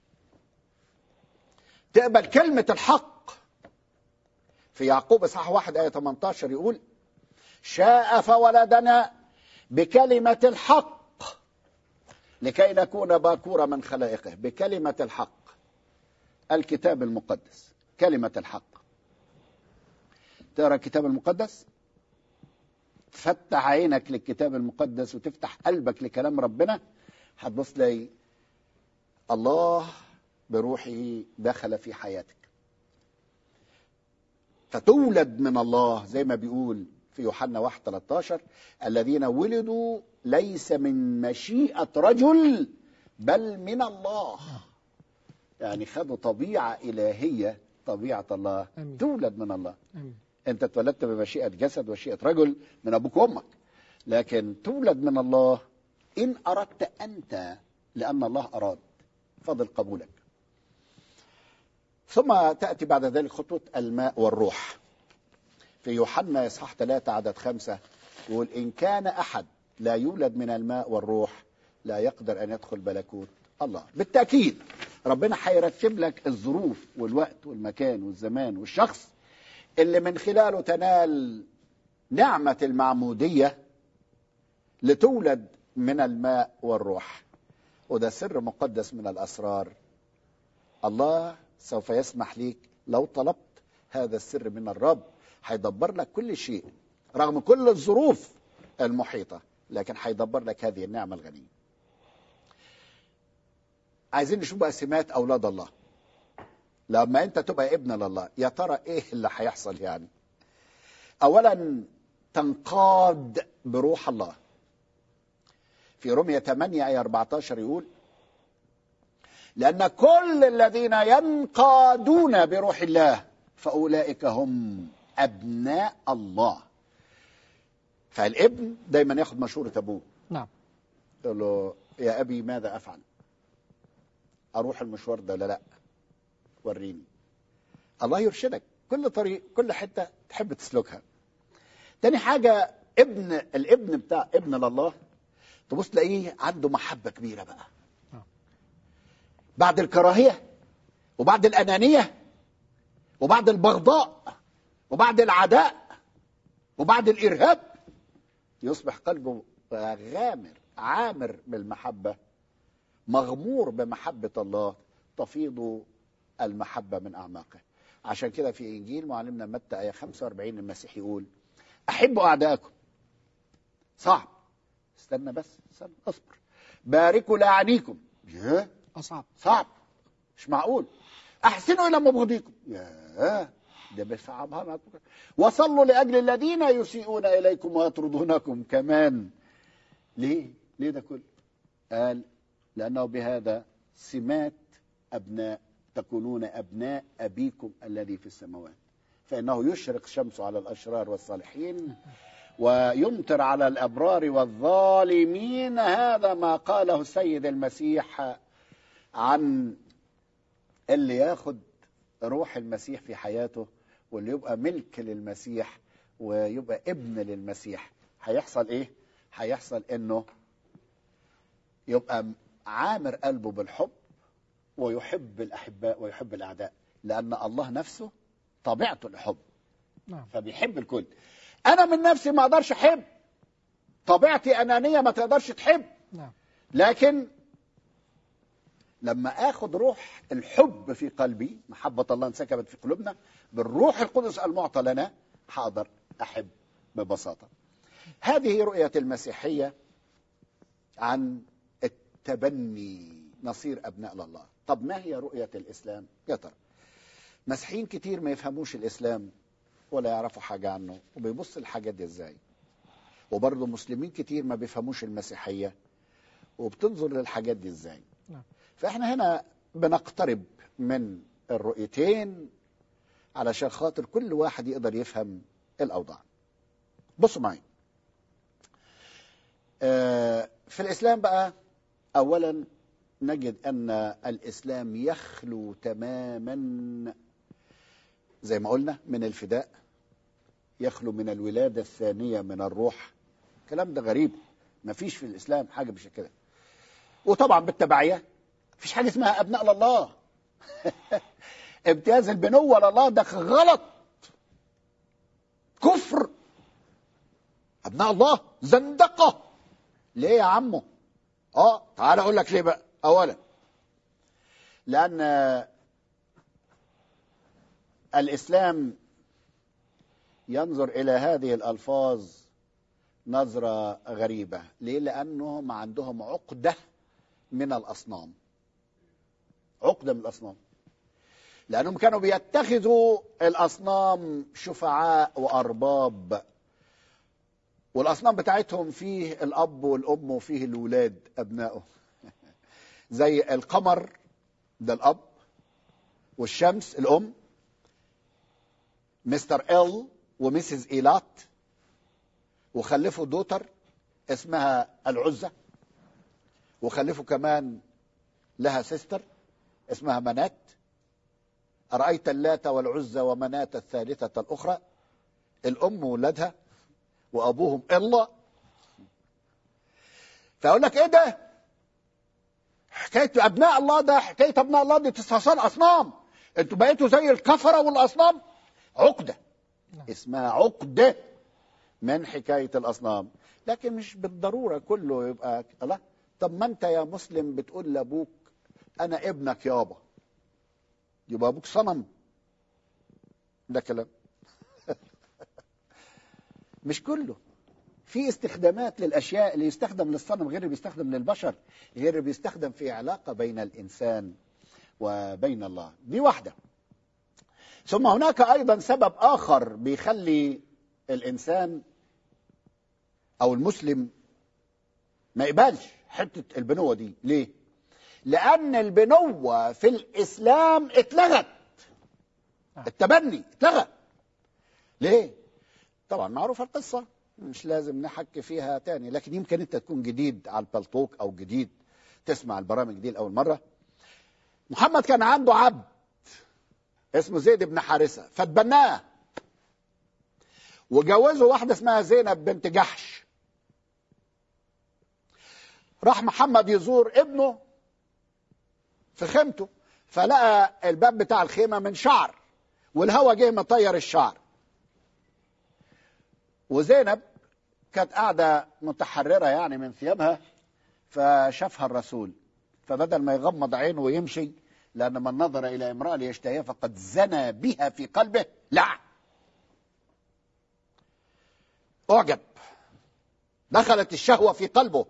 تقبل كلمة الحق في يعقوب اصحاح واحد آية 18 يقول شاء فولدنا بكلمة الحق لكي نكون باكورة من خلائقه بكلمة الحق الكتاب المقدس كلمة الحق تقرا الكتاب المقدس تفتح عينك للكتاب المقدس وتفتح قلبك لكلام ربنا هتبص تلاقي الله بروحه دخل في حياتك فتولد من الله زي ما بيقول في يوحنا 1 13 الذين ولدوا ليس من مشيئة رجل بل من الله يعني خدوا طبيعة إلهية طبيعة الله آمين. تولد من الله امين انت اتولدت بمشيئة جسد ومشيئة رجل من ابوك وامك لكن تولد من الله ان اردت انت لان الله اراد فضل قبولك ثم تاتي بعد ذلك خطوه الماء والروح في يوحنا اصحاح 3 عدد خمسة يقول ان كان احد لا يولد من الماء والروح لا يقدر ان يدخل ملكوت الله بالتاكيد ربنا هيرتب لك الظروف والوقت والمكان والزمان والشخص اللي من خلاله تنال نعمة المعمودية لتولد من الماء والروح وده سر مقدس من الأسرار الله سوف يسمح ليك لو طلبت هذا السر من الرب هيدبر لك كل شيء رغم كل الظروف المحيطة لكن هيدبر لك هذه النعمة الغنية عايزين نشوف بقى سمات أولاد الله لما انت تبقى ابن لله يا ترى ايه اللي هيحصل يعني اولا تنقاد بروح الله في رمية 8 آية 14 يقول لأن كل الذين ينقادون بروح الله فأولئك هم أبناء الله فالابن دايما ياخد مشورة أبوه نعم يقول له يا أبي ماذا أفعل أروح المشوار ده لا لا وريني الله يرشدك كل طريق كل حتة تحب تسلكها تاني حاجة ابن الابن بتاع ابن لله تبص تلاقيه عنده محبة كبيرة بقى آه. بعد الكراهية وبعد الأنانية وبعد البغضاء وبعد العداء وبعد الإرهاب يصبح قلبه غامر عامر بالمحبة مغمور بمحبة الله تفيض المحبة من أعماقه عشان كده في إنجيل معلمنا متى آية 45 المسيح يقول أحبوا أعداءكم صعب استنى بس استنى اصبر باركوا لأعنيكم ياه أصعب صعب مش معقول أحسنوا إلى مبغضيكم ياه ده بيصعبها معاكم وصلوا لأجل الذين يسيئون إليكم ويطردونكم كمان ليه؟ ليه ده كله؟ قال لأنه بهذا سمات أبناء تكونون أبناء أبيكم الذي في السماوات فإنه يشرق شمسه على الأشرار والصالحين ويمطر على الأبرار والظالمين هذا ما قاله السيد المسيح عن اللي ياخد روح المسيح في حياته واللي يبقى ملك للمسيح ويبقى ابن للمسيح هيحصل ايه هيحصل انه يبقى عامر قلبه بالحب ويحب الاحباء ويحب الاعداء لان الله نفسه طبيعته الحب نعم فبيحب الكل انا من نفسي ما اقدرش احب طبيعتي انانيه ما تقدرش تحب نعم لكن لما اخد روح الحب في قلبي محبه الله انسكبت في قلوبنا بالروح القدس المعطى لنا هقدر احب ببساطه هذه رؤيه المسيحيه عن التبني نصير ابناء لله طب ما هي رؤيه الاسلام يا ترى مسيحيين كتير ما يفهموش الاسلام ولا يعرفوا حاجه عنه وبيبص الحاجات دي ازاي وبرضه مسلمين كتير ما بيفهموش المسيحيه وبتنظر للحاجات دي ازاي نعم. فاحنا هنا بنقترب من الرؤيتين علشان خاطر كل واحد يقدر يفهم الاوضاع بصوا معي آه، في الاسلام بقى اولا نجد ان الاسلام يخلو تماما زي ما قلنا من الفداء يخلو من الولاده الثانيه من الروح الكلام ده غريب ما فيش في الاسلام حاجه بالشكل كده وطبعا بالتبعيه مفيش حاجه اسمها ابناء لله امتياز البنوه لله ده غلط كفر ابناء الله زندقه ليه يا عمو اه تعال اقول لك ليه بقى اولا لان الاسلام ينظر الى هذه الالفاظ نظره غريبه ليه لانهم عندهم عقده من الاصنام عقده من الاصنام لانهم كانوا بيتخذوا الاصنام شفعاء وارباب والاصنام بتاعتهم فيه الاب والام وفيه الولاد ابنائه زي القمر ده الاب والشمس الام مستر ال وميسز ايلات وخلفوا دوتر اسمها العزة وخلفوا كمان لها سيستر اسمها منات أرأيت اللات والعزة ومناة الثالثة الأخرى الأم وولادها وأبوهم إلا فأقول لك إيه ده حكاية أبناء الله ده حكاية أبناء الله دي تستحصل أصنام أنتوا بقيتوا زي الكفرة والأصنام عقدة نعم. اسمها عقدة من حكاية الأصنام لكن مش بالضرورة كله يبقى الله طب ما أنت يا مسلم بتقول لأبوك أنا ابنك يابا يبقى أبوك صنم ده كلام مش كله في استخدامات للأشياء اللي يستخدم للصنم غير اللي بيستخدم للبشر غير اللي بيستخدم في علاقة بين الإنسان وبين الله دي واحدة ثم هناك أيضا سبب آخر بيخلي الإنسان أو المسلم ما يقبلش حتة البنوة دي ليه؟ لأن البنوة في الإسلام اتلغت التبني اتلغى ليه؟ طبعا معروفة القصة مش لازم نحكي فيها تاني لكن يمكن انت تكون جديد على البلطوك او جديد تسمع البرامج دي لاول مره محمد كان عنده عبد اسمه زيد بن حارثه فتبناه وجوزه واحده اسمها زينب بنت جحش راح محمد يزور ابنه في خيمته فلقى الباب بتاع الخيمه من شعر والهوا جه مطير الشعر وزينب كانت قاعده متحرره يعني من ثيابها فشافها الرسول فبدل ما يغمض عينه ويمشي لان من نظر الى امراه ليشتهيها فقد زنى بها في قلبه لا اعجب دخلت الشهوه في قلبه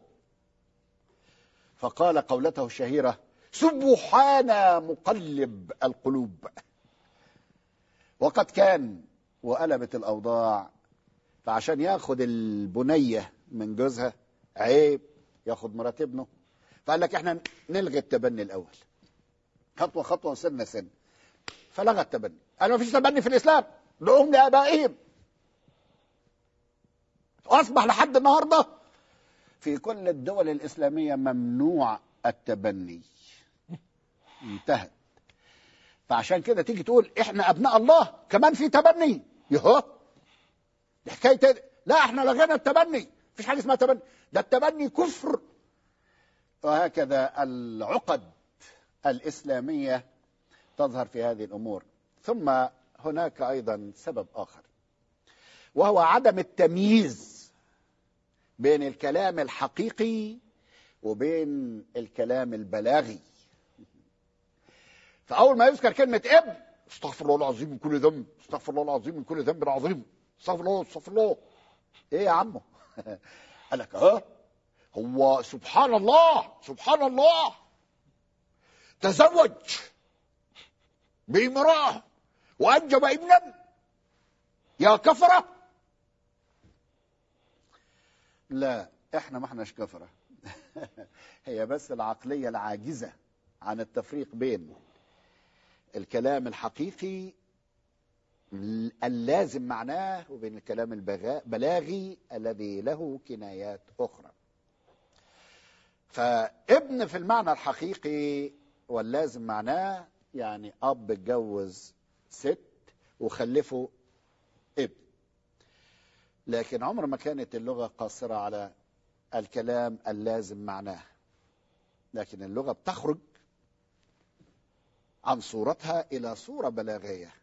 فقال قولته الشهيره سبحان مقلب القلوب وقد كان وقلبت الاوضاع فعشان ياخد البنيه من جوزها عيب ياخد مرات ابنه فقال لك احنا نلغي التبني الاول خطوه خطوه وسنه سن فلغى التبني قال ما فيش تبني في الاسلام دعوهم لابائهم واصبح لحد النهارده في كل الدول الاسلاميه ممنوع التبني انتهت فعشان كده تيجي تقول احنا ابناء الله كمان في تبني يهو دي حكايه لا احنا لغينا التبني مفيش حاجه اسمها تبني ده التبني كفر وهكذا العقد الاسلاميه تظهر في هذه الامور ثم هناك ايضا سبب اخر وهو عدم التمييز بين الكلام الحقيقي وبين الكلام البلاغي فاول ما يذكر كلمه ابن استغفر الله العظيم من كل ذنب استغفر الله العظيم من كل ذنب عظيم استغفر الله استغفر الله ايه يا عمو قال لك اه هو سبحان الله سبحان الله تزوج بامراه وانجب ابنا يا كفره لا احنا ما احناش كفره هي بس العقليه العاجزه عن التفريق بين الكلام الحقيقي اللازم معناه وبين الكلام البلاغي الذي له كنايات اخرى فابن في المعنى الحقيقي واللازم معناه يعني اب اتجوز ست وخلفه ابن لكن عمر ما كانت اللغه قاصره على الكلام اللازم معناه لكن اللغه بتخرج عن صورتها الى صوره بلاغيه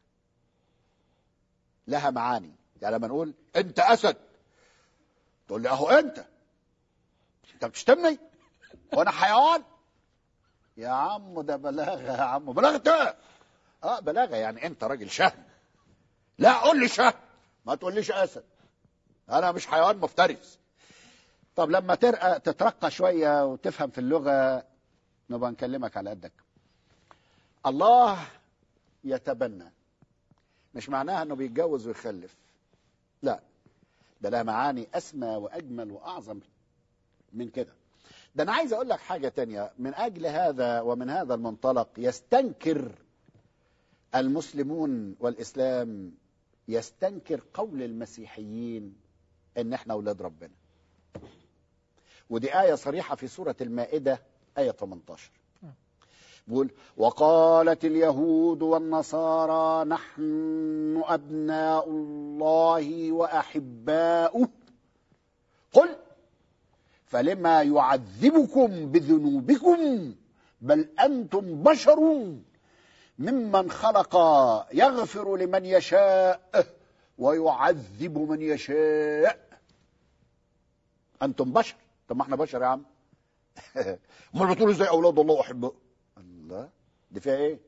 لها معاني يعني لما نقول انت اسد تقول لي اهو انت انت بتشتمني وانا حيوان يا عم ده بلاغه يا عم بلاغه ايه اه بلاغه يعني انت راجل شهم لا قول لي شهم ما تقوليش اسد انا مش حيوان مفترس طب لما ترقى تترقى شويه وتفهم في اللغه نبقى نكلمك على قدك الله يتبنى مش معناها انه بيتجوز ويخلف لا ده لها معاني اسمى واجمل واعظم من كده ده انا عايز اقول لك حاجه تانية من اجل هذا ومن هذا المنطلق يستنكر المسلمون والاسلام يستنكر قول المسيحيين ان احنا اولاد ربنا ودي ايه صريحه في سوره المائده ايه 18 بيقول وقالت اليهود والنصارى نحن ابناء الله واحباؤه قل فلما يعذبكم بذنوبكم بل انتم بشر ممن خلق يغفر لمن يشاء ويعذب من يشاء انتم بشر طب ما احنا بشر يا عم امال بتقولوا ازاي اولاد الله واحباؤه الله دي فيها ايه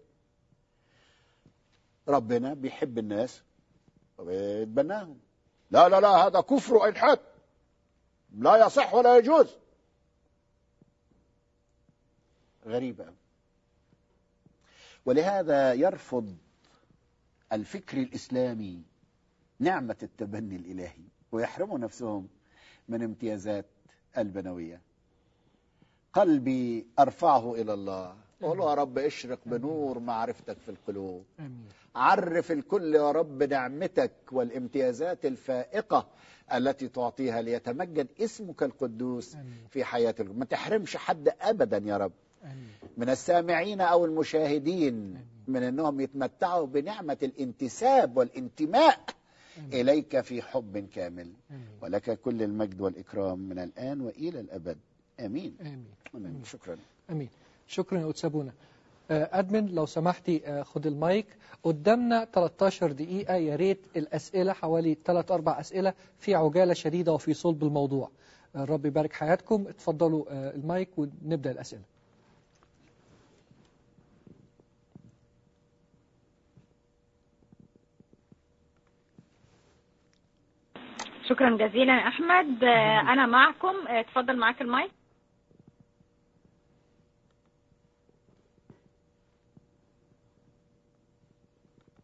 ربنا بيحب الناس وبيتبناهم لا لا لا هذا كفر والحاد لا يصح ولا يجوز غريبة ولهذا يرفض الفكر الإسلامي نعمة التبني الإلهي ويحرموا نفسهم من امتيازات البنوية قلبي أرفعه إلى الله قول يا رب اشرق بنور معرفتك في القلوب امين عرف الكل يا رب نعمتك والامتيازات الفائقة التي تعطيها ليتمجد اسمك القدوس امين في حياتك ما تحرمش حد أبدا يا رب امين من السامعين أو المشاهدين من أنهم يتمتعوا بنعمة الانتساب والانتماء امين إليك في حب كامل امين ولك كل المجد والإكرام من الآن وإلى الأبد آمين امين آمين شكرا امين شكرا يا أتسابونا ادمن لو سمحتي آه، خد المايك قدامنا 13 دقيقة يا ريت الأسئلة حوالي 3 أربع أسئلة في عجالة شديدة وفي صلب الموضوع آه، الرب يبارك حياتكم اتفضلوا آه، المايك ونبدأ الأسئلة شكرا جزيلا يا احمد آه، انا معكم آه، اتفضل معاك المايك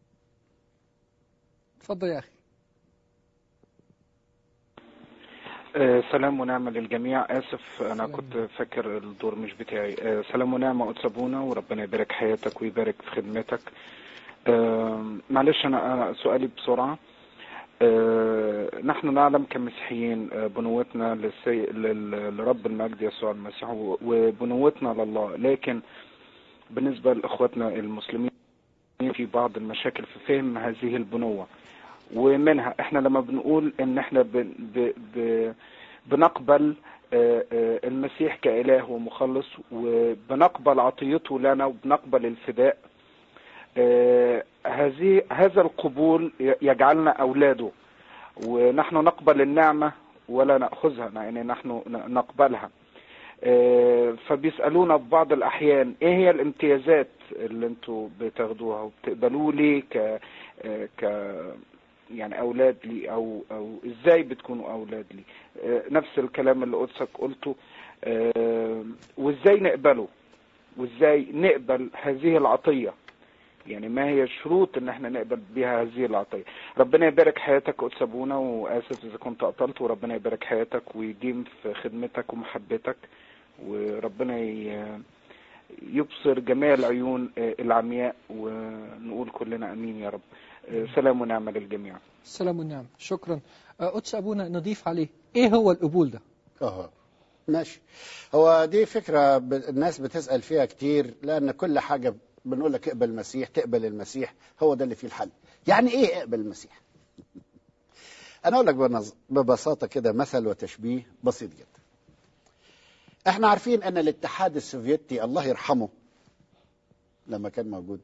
اتفضل يا أخي آه، سلام ونعمة للجميع آسف أنا سلام. كنت فاكر الدور مش بتاعي آه، سلام ونعمة قدس أبونا وربنا يبارك حياتك ويبارك في خدمتك آه، معلش أنا أنا سؤالي بسرعة آه، نحن نعلم كمسيحيين آه، بنوتنا للسي... لل- لرب المجد يسوع المسيح و- وبنوتنا لله لكن بالنسبة لإخواتنا المسلمين في بعض المشاكل في فهم هذه البنوة ومنها احنا لما بنقول ان احنا ب... ب... ب... بنقبل آه، آه، المسيح كإله ومخلص وبنقبل عطيته لنا وبنقبل الفداء آه، هذه هذا القبول ي- يجعلنا أولاده ونحن نقبل النعمة ولا نأخذها يعني نحن ن- نقبلها آه، فبيسألونا في بعض الأحيان إيه هي الامتيازات اللي أنتوا بتاخدوها وبتقبلوا لي ك آه، ك يعني أولاد لي أو أو إزاي بتكونوا أولاد لي آه، نفس الكلام اللي قدسك قلته آه، وإزاي نقبله وإزاي نقبل هذه العطية يعني ما هي الشروط ان احنا نقبل بها هذه العطيه ربنا يبارك حياتك قدس ابونا واسف اذا كنت قطلت وربنا يبارك حياتك ويديم في خدمتك ومحبتك وربنا ي- يبصر جميع العيون آه، العمياء ونقول كلنا امين يا رب آه، سلام ونعمه للجميع السلام والنعم شكرا آه، قدس أبونا نضيف عليه إيه هو القبول ده اه ماشي هو دي فكرة ب- الناس بتسأل فيها كتير لأن كل حاجة بنقول لك اقبل المسيح تقبل المسيح هو ده اللي فيه الحل يعني ايه اقبل المسيح أنا أقول لك بنظ- ببساطة كده مثل وتشبيه بسيط جدا احنا عارفين أن الاتحاد السوفيتي الله يرحمه لما كان موجود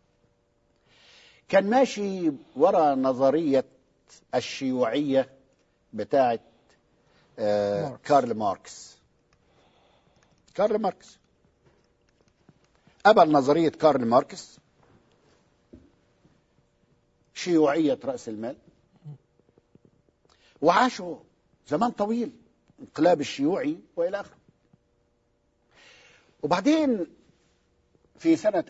كان ماشي ورا نظرية الشيوعية بتاعت آه، ماركس. كارل ماركس كارل ماركس قبل نظرية كارل ماركس شيوعية رأس المال وعاشوا زمان طويل انقلاب الشيوعي وإلى آخره وبعدين في سنة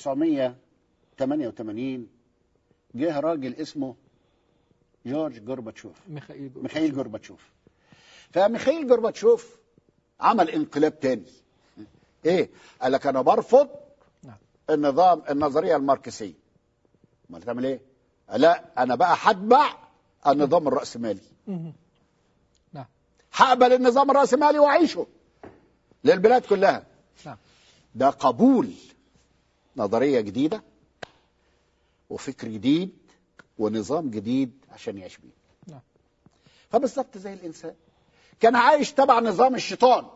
1988 جه راجل اسمه جورج جورباتشوف ميخائيل جورباتشوف. ميخائيل جورباتشوف فميخائيل جورباتشوف عمل انقلاب تاني ايه قال لك انا برفض نعم. النظام النظريه الماركسيه امال تعمل ايه لا انا بقى هتبع النظام الراسمالي مهم. نعم هقبل النظام الراسمالي واعيشه للبلاد كلها نعم ده قبول نظريه جديده وفكر جديد ونظام جديد عشان يعيش بيه نعم. فبالظبط زي الانسان كان عايش تبع نظام الشيطان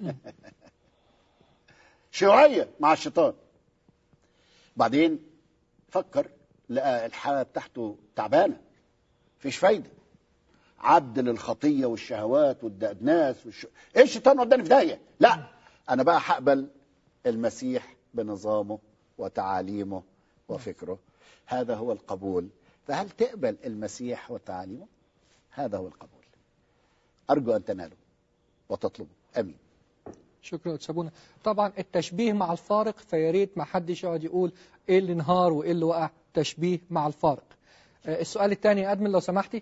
شيوعيه مع الشيطان بعدين فكر لقى الحياه بتاعته تعبانه مفيش فايده عبد للخطيه والشهوات والدناس والش... ايه الشيطان وداني في داهيه لا انا بقى هقبل المسيح بنظامه وتعاليمه وفكره هذا هو القبول فهل تقبل المسيح وتعاليمه هذا هو القبول ارجو ان تنالوا وتطلبوا امين شكرا قدس أبونا طبعا التشبيه مع الفارق فيا ريت ما حدش يقعد يقول ايه اللي انهار وايه اللي وقع تشبيه مع الفارق آه، السؤال الثاني يا ادمن لو سمحتي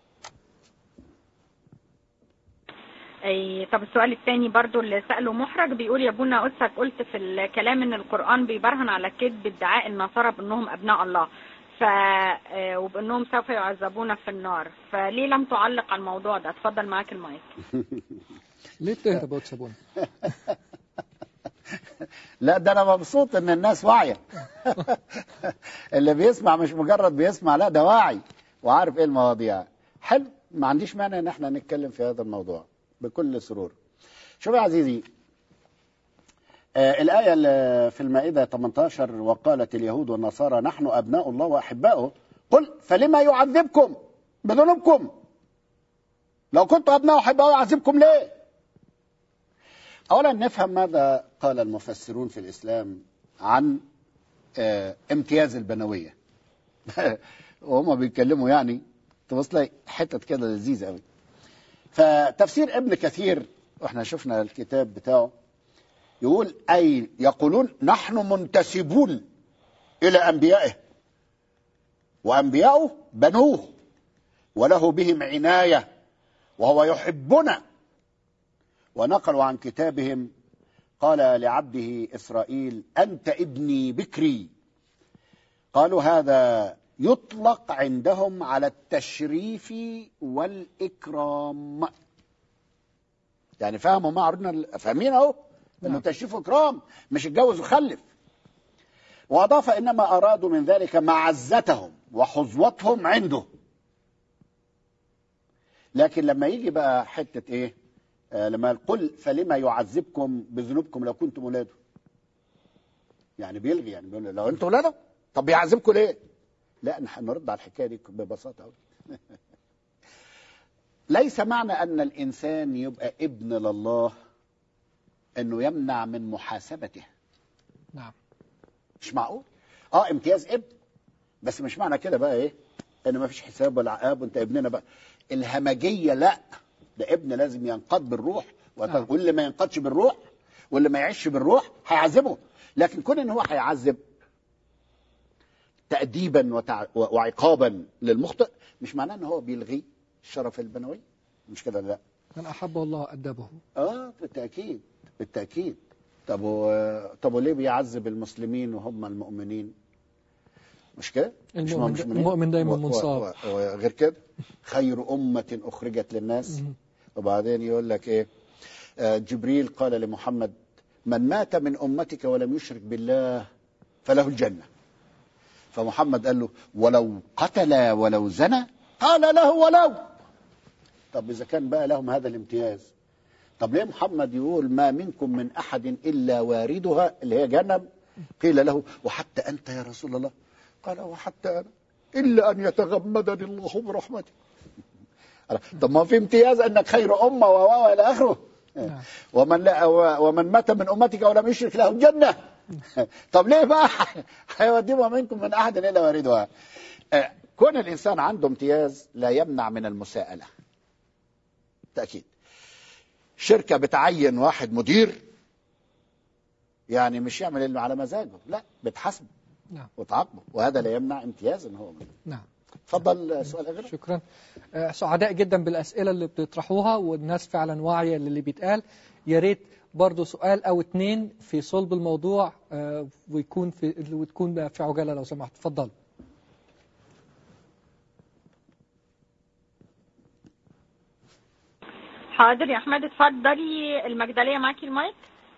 أي طب السؤال الثاني برضو اللي سأله محرج بيقول يا ابونا قدسك قلت في الكلام ان القرآن بيبرهن على كذب ادعاء النصارى بانهم ابناء الله ف آه، وبانهم سوف يعذبون في النار فليه لم تعلق على الموضوع ده اتفضل معاك المايك ليه بتهرب يا قدس أبونا لا ده انا مبسوط ان الناس واعيه اللي بيسمع مش مجرد بيسمع لا ده واعي وعارف ايه المواضيع حلو ما عنديش مانع ان احنا نتكلم في هذا الموضوع بكل سرور شوف يا عزيزي آه الآية اللي في المائدة 18 وقالت اليهود والنصارى نحن أبناء الله وأحباؤه قل فلما يعذبكم بذنوبكم لو كنتم أبناء وأحباؤه يعذبكم ليه أولا نفهم ماذا قال المفسرون في الإسلام عن آه، امتياز البنوية وهم بيتكلموا يعني تبص لي حتت كده لذيذة قوي فتفسير ابن كثير واحنا شفنا الكتاب بتاعه يقول أي يقولون نحن منتسبون إلى أنبيائه وأنبياؤه بنوه وله بهم عناية وهو يحبنا ونقلوا عن كتابهم قال لعبده إسرائيل أنت ابني بكري قالوا هذا يطلق عندهم على التشريف والإكرام يعني فهموا ما عرضنا فاهمين اهو انه نعم. تشريف واكرام مش اتجوز وخلف واضاف انما ارادوا من ذلك معزتهم وحظوتهم عنده لكن لما يجي بقى حته ايه آه لما قل فلما يعذبكم بذنوبكم لو كنتم ولاده يعني بيلغي يعني بيقول لو انتم ولاده طب بيعذبكم ليه لا نحن نرد على الحكايه دي ببساطه قوي ليس معنى ان الانسان يبقى ابن لله انه يمنع من محاسبته نعم مش معقول اه امتياز ابن بس مش معنى كده بقى ايه ان ما فيش حساب ولا عقاب وانت ابننا بقى الهمجيه لا ده ابن لازم ينقاد بالروح وت- نعم. واللي ما ينقادش بالروح واللي ما يعيش بالروح هيعذبه لكن كون ان هو هيعذب تأديبا وتع... و- وعقابا للمخطئ مش معناه ان هو بيلغي الشرف البنوي مش كده لا من أحب الله أدبه اه بالتاكيد بالتاكيد طب و... طب وليه بيعذب المسلمين وهم المؤمنين مش كده مش المؤمن, مش دا منين؟ المؤمن دايما و- و- منصاب و- وغير كده خير أمة أخرجت للناس مم. وبعدين يقول لك إيه آه، جبريل قال لمحمد من مات من أمتك ولم يشرك بالله فله الجنة فمحمد قال له ولو قتل ولو زنى قال له ولو طب إذا كان بقى لهم هذا الامتياز طب ليه محمد يقول ما منكم من أحد إلا واردها اللي هي جهنم قيل له وحتى أنت يا رسول الله قال وحتى أنا إلا أن يتغمدني الله برحمته طب ما في امتياز أنك خير أمة و و- إلى آخره نعم. ومن لا ومن مات من أمتك ولم يشرك له الجنة طب ليه بقى هيودي ما منكم من أحد إلا واردها آه، كون الإنسان عنده امتياز لا يمنع من المساءلة تأكيد شركة بتعين واحد مدير يعني مش يعمل اللي على مزاجه لا بتحاسبه نعم وتعاقبه وهذا لا يمنع امتياز ان هو منه. نعم اتفضل سؤال غيره شكرا آه، سعداء جدا بالأسئلة اللي بتطرحوها والناس فعلا واعية للي بيتقال يا ريت برضو سؤال أو اتنين في صلب الموضوع آه، ويكون في وتكون في عجالة لو سمحت اتفضل حاضر يا احمد اتفضلي المجدليه معاكي المايك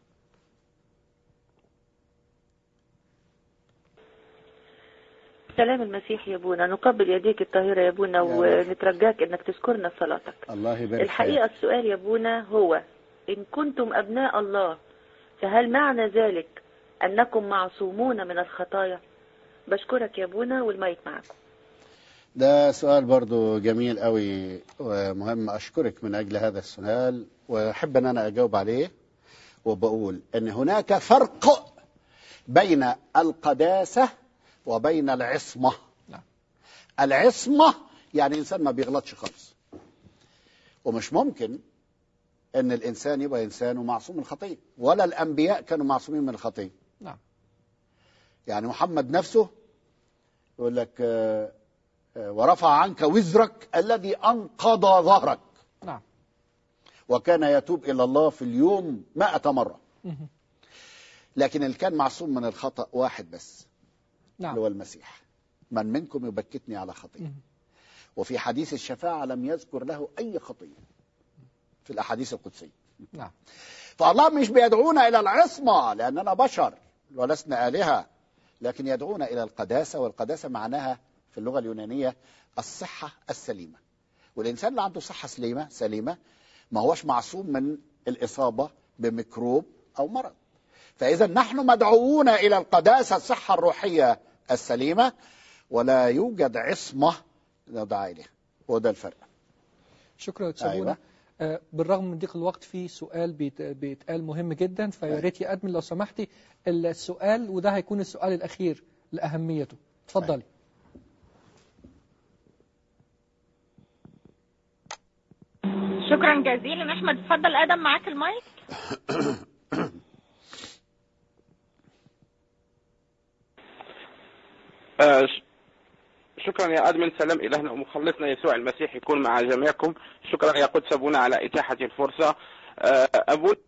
سلام المسيح يا ابونا نقبل يديك الطاهرة يا ابونا ونترجاك انك تذكرنا في صلاتك الله يبارك الحقيقة فيك. السؤال يا ابونا هو ان كنتم ابناء الله فهل معنى ذلك انكم معصومون من الخطايا بشكرك يا ابونا والمايك معكم ده سؤال برضو جميل قوي ومهم اشكرك من اجل هذا السؤال واحب ان انا اجاوب عليه وبقول ان هناك فرق بين القداسه وبين العصمه نعم. العصمه يعني انسان ما بيغلطش خالص ومش ممكن ان الانسان يبقى انسان ومعصوم من الخطيه ولا الانبياء كانوا معصومين من الخطيه نعم يعني محمد نفسه يقول لك آه، آه، ورفع عنك وزرك الذي انقض ظهرك نعم وكان يتوب الى الله في اليوم مائة مره مهم. لكن اللي كان معصوم من الخطا واحد بس اللي نعم هو المسيح من منكم يبكتني على خطيه مهم. وفي حديث الشفاعه لم يذكر له اي خطيه في الاحاديث القدسيه نعم فالله مش بيدعونا الى العصمه لاننا بشر ولسنا الهه لكن يدعونا الى القداسه والقداسه معناها في اللغه اليونانيه الصحه السليمه والانسان اللي عنده صحه سليمه سليمه ما هوش معصوم من الاصابه بميكروب او مرض فاذا نحن مدعوون الى القداسه الصحه الروحيه السليمه ولا يوجد عصمه ندعى اليها هو ده الفرق شكرا سابونا أيوة. آه، بالرغم من ضيق الوقت في سؤال بيت- بيتقال مهم جدا فيا أيوة. ريت يا ادمن لو سمحتي السؤال وده هيكون السؤال الاخير لاهميته اتفضلي شكرا جزيلا احمد اتفضل ادم معاك المايك آه، ش- شكرا يا ادمن سلام الهنا ومخلصنا يسوع المسيح يكون مع جميعكم شكرا يا قدس ابونا على اتاحه الفرصه آه، ابونا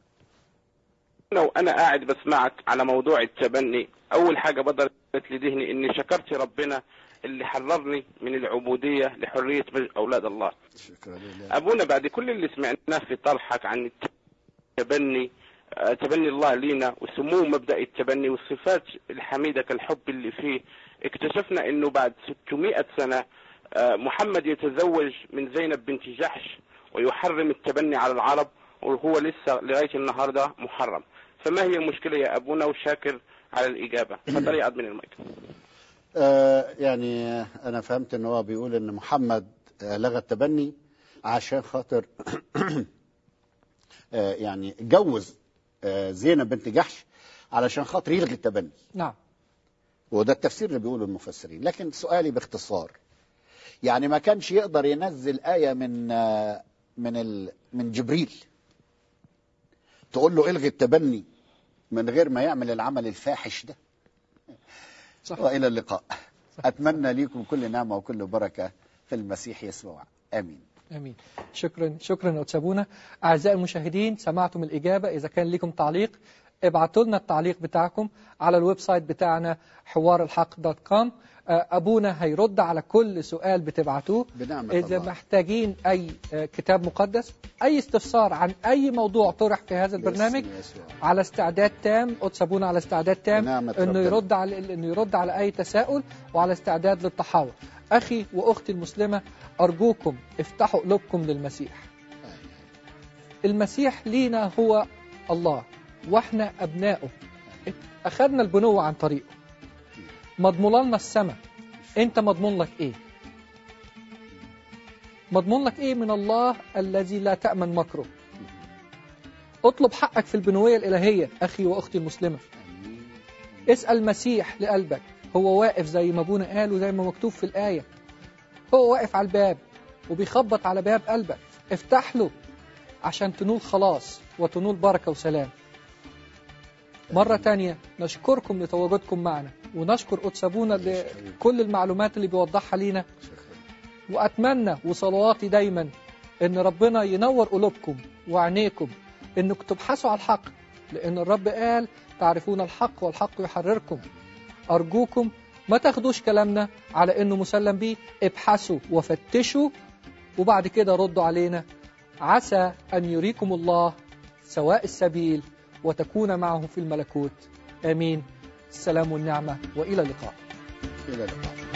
وانا قاعد بسمعك على موضوع التبني اول حاجه بدرت لذهني اني شكرت ربنا اللي حررني من العبوديه لحريه اولاد الله شكرا لله ابونا بعد كل اللي سمعناه في طرحك عن التبني آه، تبني الله لينا وسمو مبدا التبني والصفات الحميده كالحب اللي فيه اكتشفنا انه بعد 600 سنه آه، محمد يتزوج من زينب بنت جحش ويحرم التبني على العرب وهو لسه لغايه النهارده محرم فما هي المشكله يا ابونا وشاكر على الاجابه تفضل يا ادمن المايك آه يعني آه، انا فهمت ان هو بيقول ان محمد آه، لغى التبني عشان خاطر آه يعني جوز آه زينب بنت جحش علشان خاطر يلغي التبني نعم وده التفسير اللي بيقوله المفسرين لكن سؤالي باختصار يعني ما كانش يقدر ينزل آية من آه، من ال من جبريل تقول له الغي التبني من غير ما يعمل العمل الفاحش ده صح والى اللقاء اتمنى ليكم كل نعمه وكل بركه في المسيح يسوع امين امين شكرا شكرا أتسابونا اعزائي المشاهدين سمعتم الاجابه اذا كان لكم تعليق ابعتوا لنا التعليق بتاعكم على الويب سايت بتاعنا حوار الحق دوت كوم ابونا هيرد على كل سؤال بتبعتوه بنعمه إذا الله محتاجين أي آه، كتاب مقدس أي استفسار عن أي موضوع طرح في هذا البرنامج باسم يسوع. على استعداد تام أتسابونا على استعداد تام بنعمة إنه ربنا. يرد على إنه يرد على أي تساؤل وعلى استعداد للتحاور أخي وأختي المسلمة أرجوكم افتحوا قلوبكم للمسيح المسيح لينا هو الله واحنا أبنائه أخذنا البنوة عن طريقه مضمون لنا السماء أنت مضمون لك إيه مضمون لك إيه من الله الذي لا تأمن مكره اطلب حقك في البنوية الإلهية أخي وأختي المسلمة اسأل المسيح لقلبك هو واقف زي ما ابونا قال وزي ما مكتوب في الآية هو واقف على الباب وبيخبط على باب قلبك افتح له عشان تنول خلاص وتنول بركة وسلام مرة تانية نشكركم لتواجدكم معنا ونشكر قدس أبونا لكل المعلومات اللي بيوضحها لينا وأتمنى وصلواتي دايما إن ربنا ينور قلوبكم وعينيكم إنكم تبحثوا على الحق لأن الرب قال تعرفون الحق والحق يحرركم أرجوكم ما تاخدوش كلامنا على إنه مسلم بيه ابحثوا وفتشوا وبعد كده ردوا علينا عسى أن يريكم الله سواء السبيل وتكون معه في الملكوت آمين السلام والنعمة وإلى اللقاء الى اللقاء